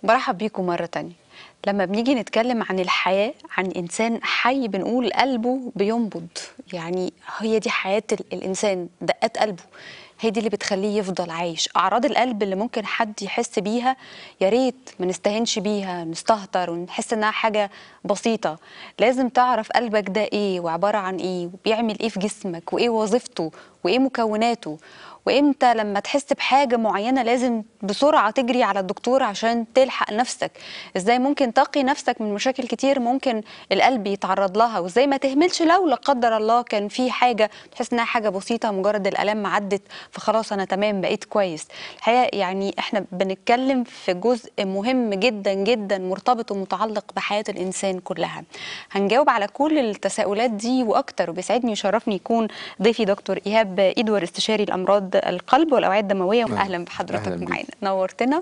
برحب بيكم مرة تانية لما بنيجي نتكلم عن الحياة عن إنسان حي بنقول قلبه بينبض يعني هي دي حياة ال- الإنسان دقات قلبه هي دي اللي بتخليه يفضل عايش أعراض القلب اللي ممكن حد يحس بيها يا ريت ما نستهنش بيها نستهتر ونحس إنها حاجة بسيطة لازم تعرف قلبك ده إيه وعبارة عن إيه وبيعمل إيه في جسمك وإيه وظيفته وإيه مكوناته وامتى لما تحس بحاجه معينه لازم بسرعه تجري على الدكتور عشان تلحق نفسك ازاي ممكن تقي نفسك من مشاكل كتير ممكن القلب يتعرض لها وازاي ما تهملش لو لا قدر الله كان في حاجه تحس انها حاجه بسيطه مجرد الالام ما عدت فخلاص انا تمام بقيت كويس الحقيقه يعني احنا بنتكلم في جزء مهم جدا جدا مرتبط ومتعلق بحياه الانسان كلها هنجاوب على كل التساؤلات دي واكتر وبيسعدني ويشرفني يكون ضيفي دكتور ايهاب ادوار استشاري الامراض القلب والاوعيه الدمويه واهلا بحضرتك أهلاً بيك. معانا نورتنا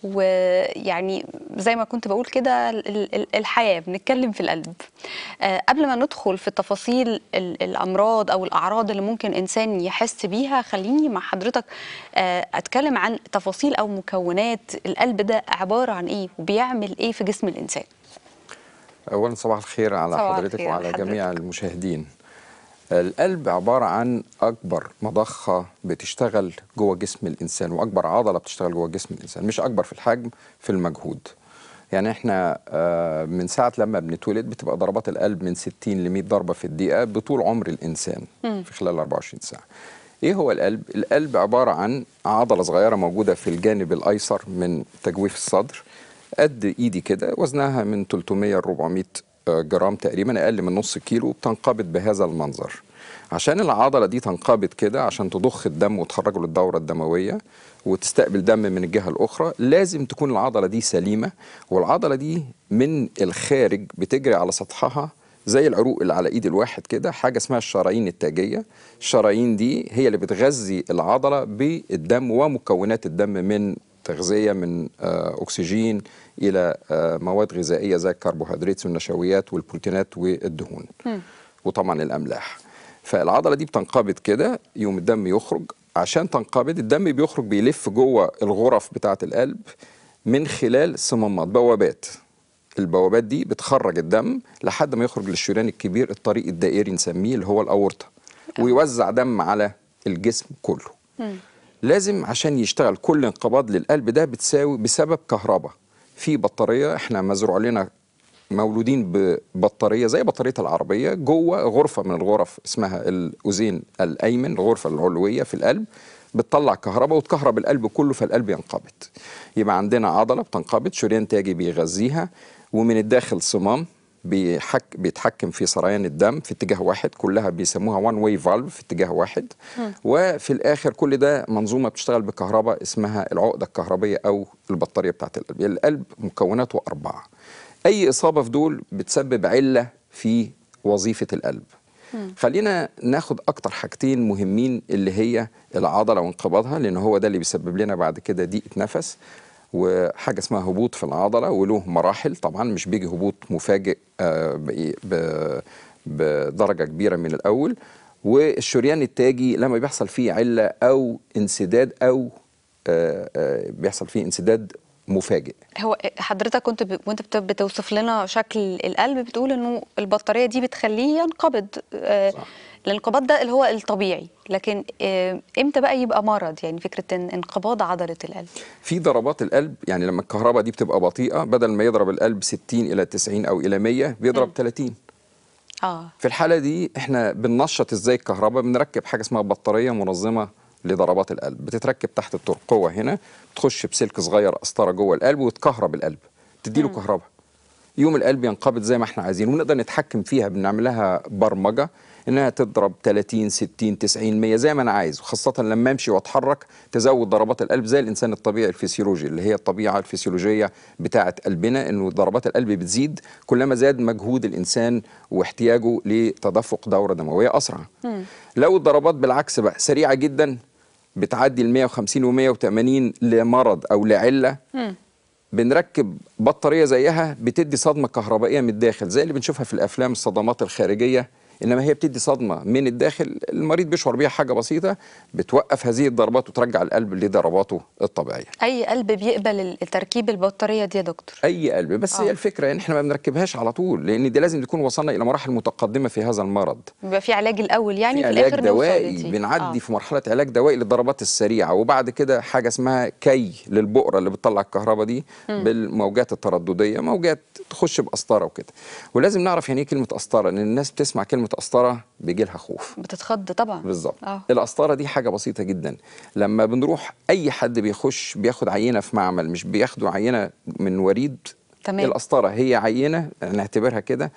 ويعني زي ما كنت بقول كده ال- ال- الحياه بنتكلم في القلب آه، قبل ما ندخل في تفاصيل ال- الامراض او الاعراض اللي ممكن انسان يحس بيها خليني مع حضرتك آه، اتكلم عن تفاصيل او مكونات القلب ده عباره عن ايه وبيعمل ايه في جسم الانسان اولا صباح الخير على صباح حضرتك الخير على وعلى جميع حضرتك. المشاهدين القلب عباره عن اكبر مضخه بتشتغل جوه جسم الانسان واكبر عضله بتشتغل جوه جسم الانسان مش اكبر في الحجم في المجهود يعني احنا آه، من ساعه لما بنتولد بتبقى ضربات القلب من 60 ل 100 ضربه في الدقيقه بطول عمر الانسان في خلال 24 ساعه ايه هو القلب القلب عباره عن عضله صغيره موجوده في الجانب الايسر من تجويف الصدر قد ايدي كده وزنها من 300 ل 400 جرام تقريبا اقل من نص كيلو بتنقبض بهذا المنظر عشان العضله دي تنقبض كده عشان تضخ الدم وتخرجه للدوره الدمويه وتستقبل دم من الجهه الاخرى لازم تكون العضله دي سليمه والعضله دي من الخارج بتجري على سطحها زي العروق اللي على ايد الواحد كده حاجه اسمها الشرايين التاجيه الشرايين دي هي اللي بتغذي العضله بالدم ومكونات الدم من تغذيه من آه، اكسجين الى آه، مواد غذائيه زي الكربوهيدرات والنشويات والبروتينات والدهون وطبعا الاملاح فالعضله دي بتنقبض كده يوم الدم يخرج عشان تنقبض الدم بيخرج بيلف جوه الغرف بتاعه القلب من خلال صمامات بوابات البوابات دي بتخرج الدم لحد ما يخرج للشريان الكبير الطريق الدائري نسميه اللي هو الاورطه ويوزع دم على الجسم كله لازم عشان يشتغل كل انقباض للقلب ده بتساوي بسبب كهرباء في بطاريه احنا مزروع لنا مولودين ببطاريه زي بطاريه العربيه جوه غرفه من الغرف اسمها الاذين الايمن الغرفه العلويه في القلب بتطلع كهرباء وتكهرب القلب كله فالقلب ينقبض يبقى عندنا عضله بتنقبض شريان تاجي بيغذيها ومن الداخل صمام بيحك بيتحكم في سريان الدم في اتجاه واحد كلها بيسموها وان واي فالف في اتجاه واحد وفي الاخر كل ده منظومه بتشتغل بكهرباء اسمها العقده الكهربيه او البطاريه بتاعت القلب القلب مكوناته اربعه اي اصابه في دول بتسبب عله في وظيفه القلب خلينا ناخد اكتر حاجتين مهمين اللي هي العضله وانقباضها لان هو ده اللي بيسبب لنا بعد كده ضيقه نفس وحاجه اسمها هبوط في العضله وله مراحل طبعا مش بيجي هبوط مفاجئ آه، ب- ب- بدرجه كبيره من الاول والشريان التاجي لما بيحصل فيه عله او انسداد او آه، آه، بيحصل فيه انسداد مفاجئ هو حضرتك كنت ب... وانت بت- بتوصف لنا شكل القلب بتقول انه البطاريه دي بتخليه ينقبض آه، صح. الانقباض ده اللي هو الطبيعي لكن آه، امتى بقى يبقى مرض يعني فكره ان انقباض عضله القلب في ضربات القلب يعني لما الكهرباء دي بتبقى بطيئه بدل ما يضرب القلب 60 الى 90 او الى 100 بيضرب 30 اه في الحاله دي احنا بننشط ازاي الكهرباء بنركب حاجه اسمها بطاريه منظمه لضربات القلب بتتركب تحت الترقوه هنا تخش بسلك صغير قسطره جوه القلب وتكهرب القلب تديله كهرباء يوم القلب ينقبض زي ما احنا عايزين ونقدر نتحكم فيها بنعمل لها برمجه انها تضرب 30 60 90 100 زي ما انا عايز وخاصه لما امشي واتحرك تزود ضربات القلب زي الانسان الطبيعي الفسيولوجي اللي هي الطبيعه الفسيولوجيه بتاعه قلبنا انه ضربات القلب بتزيد كلما زاد مجهود الانسان واحتياجه لتدفق دوره دمويه اسرع لو الضربات بالعكس بقى سريعه جدا بتعدي ال 150 و 180 لمرض او لعله بنركب بطاريه زيها بتدي صدمه كهربائيه من الداخل زي اللي بنشوفها في الافلام الصدمات الخارجيه انما هي بتدي صدمه من الداخل المريض بيشعر بيها حاجه بسيطه بتوقف هذه الضربات وترجع القلب لضرباته الطبيعيه اي قلب بيقبل ال- تركيب البطاريه دي يا دكتور اي قلب بس آه. هي الفكره ان احنا ما بنركبهاش على طول لان دي لازم نكون وصلنا الى مراحل متقدمه في هذا المرض بيبقى في علاج الاول يعني في في علاج الاخر نوصل دوائي لدي. بنعدي آه. في مرحله علاج دوائي للضربات السريعه وبعد كده حاجه اسمها كي للبؤره اللي بتطلع الكهرباء دي بالموجات التردديه موجات تخش بقسطره وكده ولازم نعرف يعني ايه كلمه قسطره لان الناس بتسمع كلمه قسطره بيجي لها خوف بتتخض طبعا بالظبط اه القسطره دي حاجه بسيطه جدا لما بنروح اي حد بيخش بياخد عينه في معمل مش بياخدوا عينه من وريد تمام. القسطره هي عينه نعتبرها كده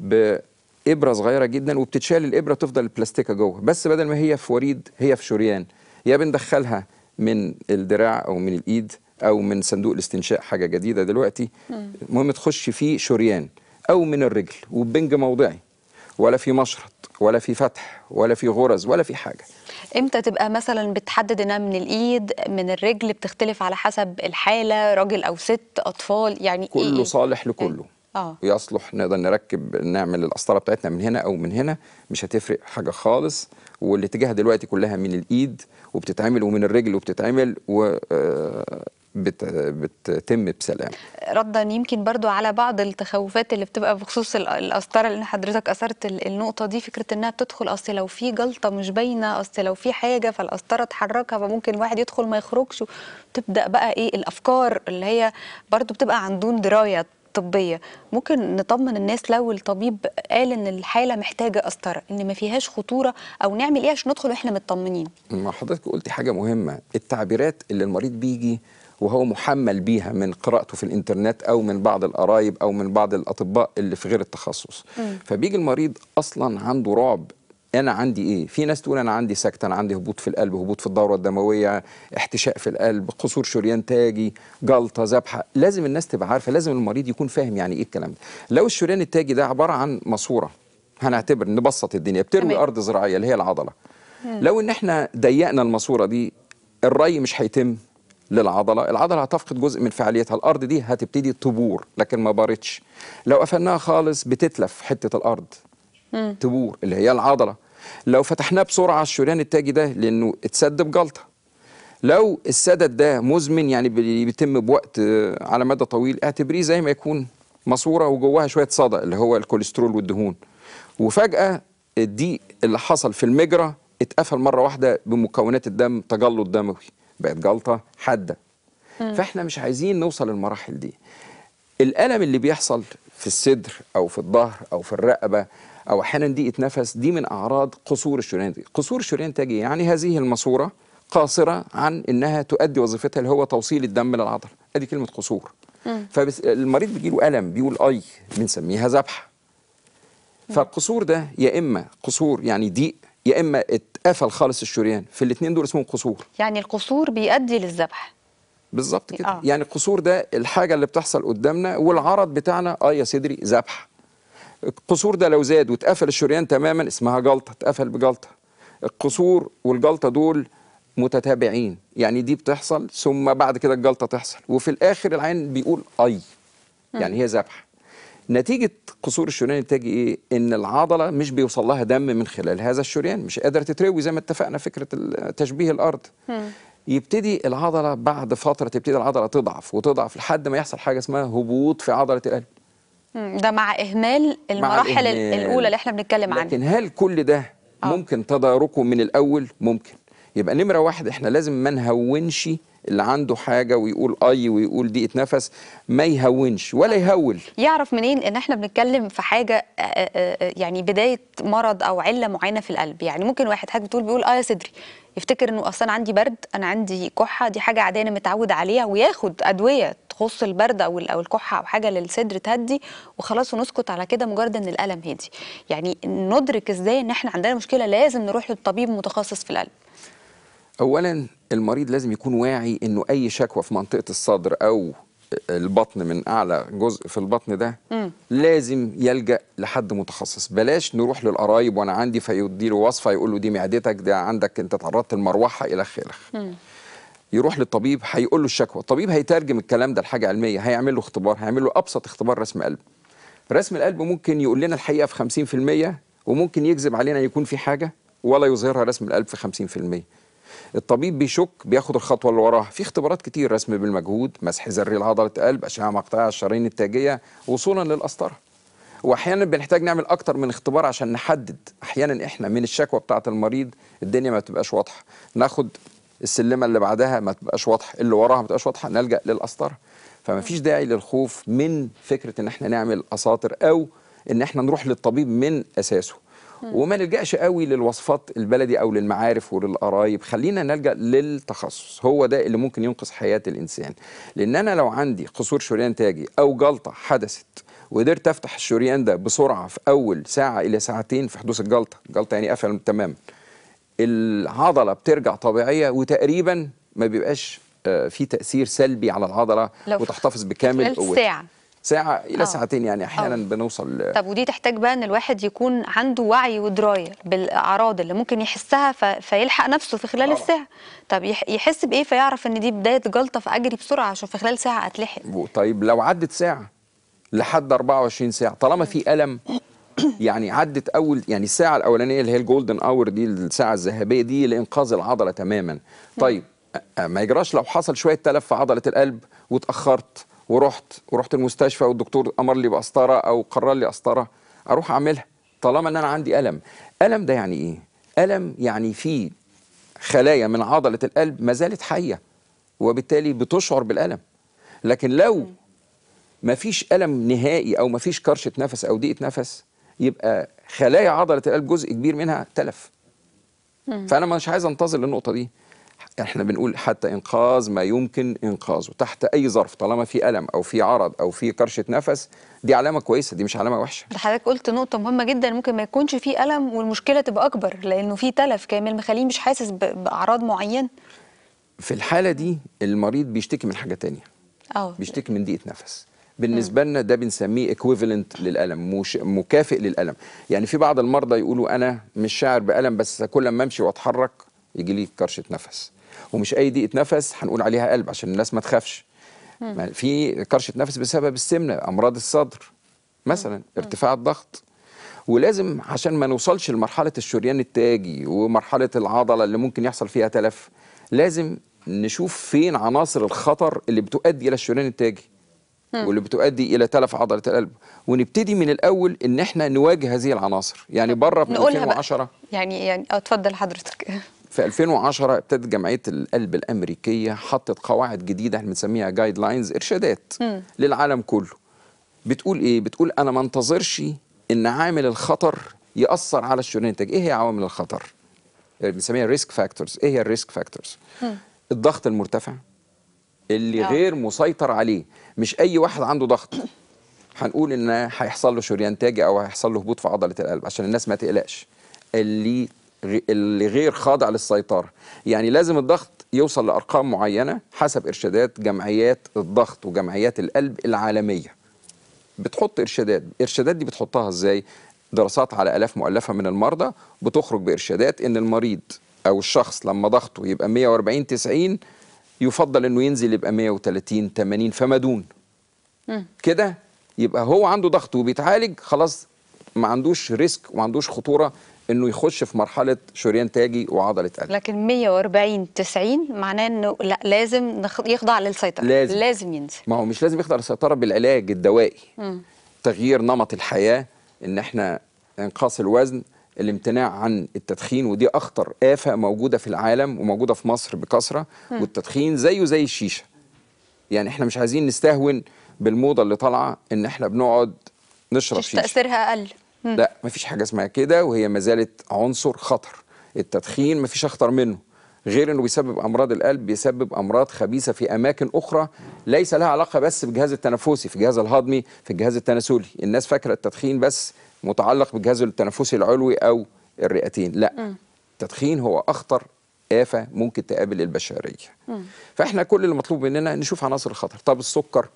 بابره صغيره جدا وبتتشال الابره تفضل البلاستيكه جوه بس بدل ما هي في وريد هي في شريان يا بندخلها من الدراع او من الايد او من صندوق الاستنشاق حاجه جديده دلوقتي المهم تخش فيه شريان او من الرجل وبنج موضعي ولا في مشرط ولا في فتح ولا في غرز ولا في حاجه امتى تبقى مثلا بتحدد انها من الايد من الرجل بتختلف على حسب الحاله راجل او ست اطفال يعني كله إيه؟ صالح لكله اه ويصلح نقدر نركب نعمل القسطره بتاعتنا من هنا او من هنا مش هتفرق حاجه خالص والاتجاه دلوقتي كلها من الايد وبتتعمل ومن الرجل وبتتعمل و آه، بت- بتتم بسلام ردا يمكن برضو على بعض التخوفات اللي بتبقى بخصوص ال- القسطره لان حضرتك اثرت ال- النقطه دي فكره انها بتدخل اصل لو في جلطه مش باينه اصل لو في حاجه فالقسطره تحركها فممكن الواحد يدخل ما يخرجش تبدا بقى ايه الافكار اللي هي برضو بتبقى عن دون درايه طبيه ممكن نطمن الناس لو الطبيب قال ان الحاله محتاجه قسطره ان ما فيهاش خطوره او نعمل ايه عشان ندخل واحنا مطمنين ما حضرتك قلتي حاجة مهمة التعبيرات اللي المريض بيجي وهو محمل بيها من قراءته في الانترنت او من بعض القرايب او من بعض الاطباء اللي في غير التخصص فبيجي المريض اصلا عنده رعب انا عندي ايه في ناس تقول انا عندي سكته انا عندي هبوط في القلب هبوط في الدوره الدمويه احتشاء في القلب قصور شريان تاجي جلطه ذبحه لازم الناس تبقى عارفه لازم المريض يكون فاهم يعني ايه الكلام ده لو الشريان التاجي ده عباره عن ماسوره هنعتبر نبسط الدنيا بتروي تمام. ارض زراعيه اللي هي العضله لو ان احنا ضيقنا الماسوره دي الري مش هيتم للعضله العضله هتفقد جزء من فعاليتها الارض دي هتبتدي تبور لكن ما بارتش لو قفلناها خالص بتتلف حته الارض تبور اللي هي العضله لو فتحناه بسرعه الشريان التاجي ده لانه اتسد بجلطه لو السدد ده مزمن يعني بي- بيتم بوقت آه، على مدى طويل اعتبريه زي ما يكون ماسوره وجواها شويه صدى اللي هو الكوليسترول والدهون وفجاه الضيق اللي حصل في المجرى اتقفل مره واحده بمكونات الدم تجلط دموي بقت جلطه حاده فاحنا مش عايزين نوصل للمراحل دي الالم اللي بيحصل في الصدر او في الظهر او في الرقبه او احيانا ضيقه نفس دي من اعراض قصور الشريان التاجي قصور الشريان التاجي يعني هذه الماسوره قاصره عن انها تؤدي وظيفتها اللي هو توصيل الدم للعضله ادي كلمه قصور فالمريض بيجي له الم بيقول اي بنسميها ذبحه فالقصور ده يا اما قصور يعني ضيق يا اما اتقفل خالص الشريان في الاثنين دول اسمهم قصور يعني القصور بيؤدي للذبح بالظبط كده آه. آه. يعني القصور ده الحاجه اللي بتحصل قدامنا والعرض بتاعنا اه يا صدري ذبحه القصور ده لو زاد واتقفل الشريان تماما اسمها جلطه اتقفل بجلطه القصور والجلطه دول متتابعين يعني دي بتحصل ثم بعد كده الجلطه تحصل وفي الاخر العين بيقول اي يعني هي ذبحه نتيجة قصور الشريان التاجي ايه؟ ان العضلة مش بيوصل لها دم من خلال هذا الشريان، مش قادرة تتروي زي ما اتفقنا فكرة ال- تشبيه الارض. يبتدي العضلة بعد فترة تبتدي العضلة تضعف وتضعف لحد ما يحصل حاجة اسمها هبوط في عضلة القلب. مم. ده مع اهمال المراحل ال- الإهمال. الاولى اللي احنا بنتكلم عنها لكن هل كل ده آه. ممكن تداركه من الاول؟ ممكن. يبقى نمرة واحد احنا لازم ما نهونش اللي عنده حاجة ويقول اي ويقول ضيقة نفس ما يهونش ولا يهول. يعرف منين ان احنا بنتكلم في حاجه آه، آه، آه، يعني بدايه مرض او عله معينه في القلب يعني ممكن واحد حاجه بتقول بيقول اه يا صدري يفتكر انه اصلا عندي برد انا عندي كحه دي حاجه عاديه انا متعود عليها وياخد ادويه تخص البرد او ال- او الكحه او حاجه للصدر تهدي وخلاص ونسكت على كده مجرد ان الالم هدي يعني ندرك ازاي ان احنا عندنا مشكله لازم نروح للطبيب متخصص في القلب اولا المريض لازم يكون واعي انه اي شكوى في منطقه الصدر او البطن من اعلى جزء في البطن ده مم. لازم يلجا لحد متخصص بلاش نروح للقرايب وانا عندي فيدي له وصفه يقول له دي معدتك ده عندك انت تعرضت للمروحه الى اخره يروح للطبيب هيقول له الشكوى الطبيب هيترجم الكلام ده لحاجه علميه هيعمل له اختبار هيعمل له ابسط اختبار رسم قلب رسم القلب ممكن يقول لنا الحقيقه في 50% وممكن يكذب علينا يكون في حاجه ولا يظهرها رسم القلب في 50% الطبيب بيشك بياخد الخطوه اللي وراها في اختبارات كتير رسم بالمجهود مسح ذري لعضله القلب اشعه مقطعيه الشرايين التاجيه وصولا للقسطره واحيانا بنحتاج نعمل اكتر من اختبار عشان نحدد احيانا احنا من الشكوى بتاعه المريض الدنيا ما تبقاش واضحه ناخد السلمه اللي بعدها ما تبقاش واضحه اللي وراها ما تبقاش واضحه نلجا للقسطره فما فيش داعي للخوف من فكره ان احنا نعمل اساطر او ان احنا نروح للطبيب من اساسه وما نلجاش قوي للوصفات البلدي او للمعارف وللقرايب خلينا نلجا للتخصص هو ده اللي ممكن ينقذ حياه الانسان لان انا لو عندي قصور شريان تاجي او جلطه حدثت وقدرت افتح الشريان ده بسرعه في اول ساعه الى ساعتين في حدوث الجلطه الجلطه يعني قفل تماما العضله بترجع طبيعيه وتقريبا ما بيبقاش آه، في تاثير سلبي على العضله لو وتحتفظ بكامل خلال قوتها. ساعة. ساعه الى آه. ساعتين يعني احيانا آه. بنوصل ل- طب ودي تحتاج بقى ان الواحد يكون عنده وعي ودرايه بالاعراض اللي ممكن يحسها ف... فيلحق نفسه في خلال طبعا. الساعه طب يح... يحس بايه فيعرف ان دي بدايه جلطه فاجري بسرعه عشان في خلال ساعه اتلحق طيب لو عدت ساعة لحد 24 ساعة طالما في ألم يعني عدت أول يعني الساعة الأولانية اللي هي الجولدن أور دي الساعة الذهبية دي لإنقاذ العضلة تماما طيب أ- ما يجراش لو حصل شوية تلف في عضلة القلب واتأخرت ورحت ورحت المستشفى والدكتور أمر لي بقسطرة أو قرر لي قسطرة أروح أعملها طالما إن أنا عندي ألم ألم ده يعني إيه؟ ألم يعني في خلايا من عضلة القلب ما زالت حية وبالتالي بتشعر بالألم لكن لو ما فيش ألم نهائي أو ما فيش كرشة نفس أو ضيقة نفس يبقى خلايا عضلة القلب جزء كبير منها تلف فأنا مش عايز أنتظر للنقطة دي احنا بنقول حتى انقاذ ما يمكن انقاذه تحت اي ظرف طالما في الم او في عرض او في كرشه نفس دي علامه كويسه دي مش علامه وحشه ده حضرتك قلت نقطة مهمة جدا ممكن ما يكونش فيه ألم والمشكلة تبقى أكبر لأنه في تلف كامل مخليه مش حاسس ب- بأعراض معينة في الحاله دي المريض بيشتكي من حاجه تانية اه بيشتكي من ضيقه نفس بالنسبه لنا ده بنسميه ايكويفالنت للالم مش مكافئ للالم يعني في بعض المرضى يقولوا انا مش شاعر بالم بس كل ما امشي واتحرك يجي لي كرشه نفس ومش اي ضيقه نفس هنقول عليها قلب عشان الناس ما تخافش ما في كرشه نفس بسبب السمنه امراض الصدر مثلا ارتفاع الضغط ولازم عشان ما نوصلش لمرحله الشريان التاجي ومرحله العضله اللي ممكن يحصل فيها تلف لازم نشوف فين عناصر الخطر اللي بتؤدي الى الشريان التاجي واللي بتؤدي الى تلف عضله القلب ونبتدي من الاول ان احنا نواجه هذه العناصر يعني بره في نقولها بقى 2010 يعني يعني اه اتفضل حضرتك في 2010 ابتدت جمعيه القلب الامريكيه حطت قواعد جديده احنا بنسميها جايد لاينز ارشادات للعالم كله بتقول ايه بتقول انا ما انتظرش ان عامل الخطر ياثر على الشريان التاجي ايه هي عوامل الخطر بنسميها ريسك فاكتورز ايه هي الريسك فاكتورز الضغط المرتفع اللي آه. غير مسيطر عليه مش اي واحد عنده ضغط هنقول ان هيحصل له شريان تاجي او هيحصل له هبوط في عضله القلب عشان الناس ما تقلقش اللي غ- اللي غير خاضع للسيطره يعني لازم الضغط يوصل لارقام معينه حسب ارشادات جمعيات الضغط وجمعيات القلب العالميه بتحط ارشادات الارشادات دي بتحطها ازاي دراسات على الاف مؤلفه من المرضى بتخرج بارشادات ان المريض او الشخص لما ضغطه يبقى 140 90 يفضل انه ينزل يبقى 130 80 فما دون كده يبقى هو عنده ضغط وبيتعالج خلاص ما عندوش ريسك وما عندوش خطوره انه يخش في مرحله شريان تاجي وعضله قلب لكن 140 90 معناه انه لا لازم نخ- يخضع للسيطرة لازم. لازم ينزل ما هو مش لازم يخضع للسيطره بالعلاج الدوائي تغيير نمط الحياه ان احنا انقاص الوزن الامتناع عن التدخين ودي اخطر آفة موجودة في العالم وموجودة في مصر بكثرة والتدخين زيه زي الشيشة يعني احنا مش عايزين نستهون بالموضة اللي طالعة ان احنا بنقعد نشرب مش شيشة تأثيرها أقل لا مفيش حاجه اسمها كده وهي ما زالت عنصر خطر التدخين مفيش اخطر منه غير انه بيسبب امراض القلب بيسبب امراض خبيثه في اماكن اخرى ليس لها علاقه بس بالجهاز التنفسي في الجهاز الهضمي في الجهاز التناسلي الناس فاكره التدخين بس متعلق بالجهاز التنفسي العلوي او الرئتين لا التدخين هو اخطر آفة ممكن تقابل البشرية فاحنا كل اللي مطلوب مننا نشوف عناصر الخطر طب السكر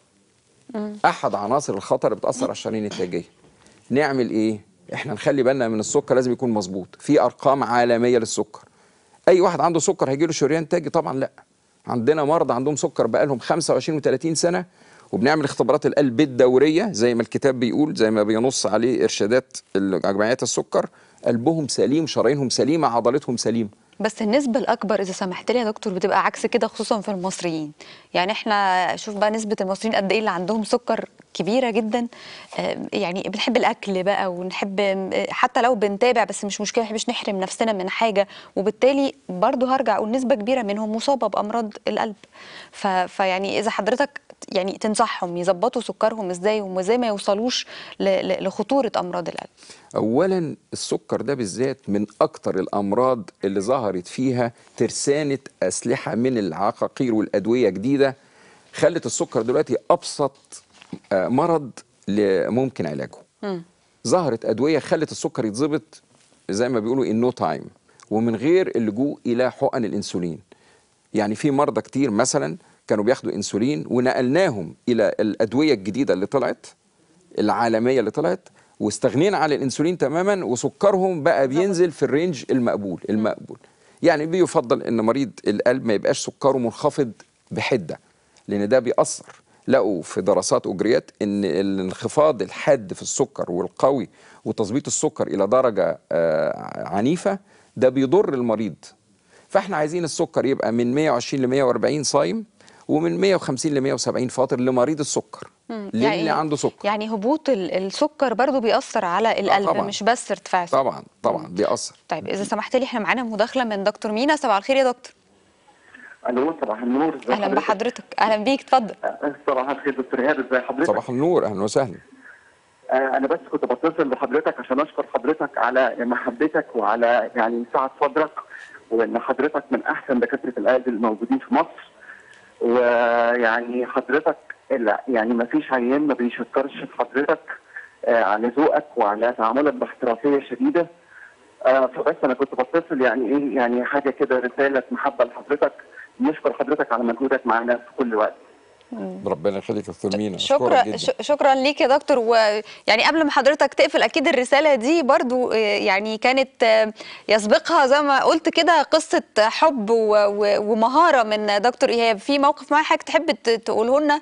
احد عناصر الخطر اللي بتاثر على الشرايين التاجيه نعمل ايه احنا نخلي بالنا من السكر لازم يكون مظبوط في ارقام عالميه للسكر اي واحد عنده سكر هيجي له شريان تاجي طبعا لا عندنا مرضى عندهم سكر بقالهم 25 و30 سنه وبنعمل اختبارات القلب الدوريه زي ما الكتاب بيقول زي ما بينص عليه ارشادات جمعيات السكر قلبهم سليم شرايينهم سليمه عضلتهم سليمه بس النسبة الأكبر إذا سمحت لي يا دكتور بتبقى عكس كده خصوصا في المصريين يعني احنا شوف بقى نسبة المصريين قد إيه اللي عندهم سكر كبيرة جدا آه، يعني بنحب الأكل بقى ونحب آه، حتى لو بنتابع بس مش مشكلة مش نحرم نفسنا من حاجة وبالتالي برضو هرجع أقول نسبة كبيرة منهم مصابة بأمراض القلب ف... فيعني إذا حضرتك يعني تنصحهم يظبطوا سكرهم إزاي وإزاي ما يوصلوش ل... ل- لخطورة أمراض القلب اولا السكر ده بالذات من اكتر الامراض اللي ظهرت فيها ترسانه اسلحه من العقاقير والادويه جديده خلت السكر دلوقتي ابسط آه، مرض ل- ممكن علاجه ظهرت ادويه خلت السكر يتظبط زي ما بيقولوا ان نو تايم ومن غير اللجوء الى حقن الانسولين يعني في مرضى كتير مثلا كانوا بياخدوا انسولين ونقلناهم الى الادويه الجديده اللي طلعت العالميه اللي طلعت واستغنينا عن الانسولين تماما وسكرهم بقى بينزل في الرينج المقبول المقبول يعني بيفضل ان مريض القلب ما يبقاش سكره منخفض بحده لان ده بيأثر لقوا في دراسات اجريت ان الانخفاض الحاد في السكر والقوي وتظبيط السكر الى درجه آه، عنيفه ده بيضر المريض فاحنا عايزين السكر يبقى من 120 ل 140 صايم ومن 150 ل 170 فاطر لمريض السكر للي عنده سكر يعني هبوط ال- السكر برضو بيأثر على القلب طبعاً. مش بس ارتفاع السكر طبعا طبعا بيأثر طيب إذا سمحت لي احنا معانا مداخلة من دكتور مينا صباح الخير يا دكتور الو صباح النور ازي أهلا بحضرتك أهلا بيك اتفضل أه، صباح الخير دكتور ايهاب ازي حضرتك صباح النور اهلا وسهلا آه انا بس كنت بتصل بحضرتك عشان اشكر حضرتك على محبتك وعلى يعني سعه صدرك وان حضرتك من احسن دكاتره القلب الموجودين في مصر ويعني حضرتك لا يعني ما فيش عيان ما بيشكرش في حضرتك آه على ذوقك وعلى تعاملك باحترافيه شديده آه فبس انا كنت بتصل يعني ايه يعني حاجه كده رساله محبه لحضرتك نشكر حضرتك على مجهودك معنا في كل وقت ربنا يخليك يا دكتور مينا شكرا أشكرك جداً. ش- شكرا ليك يا دكتور ويعني قبل ما حضرتك تقفل اكيد الرساله دي برضو آه، يعني كانت آه، يسبقها زي ما قلت كده قصه حب و- و- ومهاره من دكتور ايهاب في موقف معين حضرتك تحب ت- تقوله لنا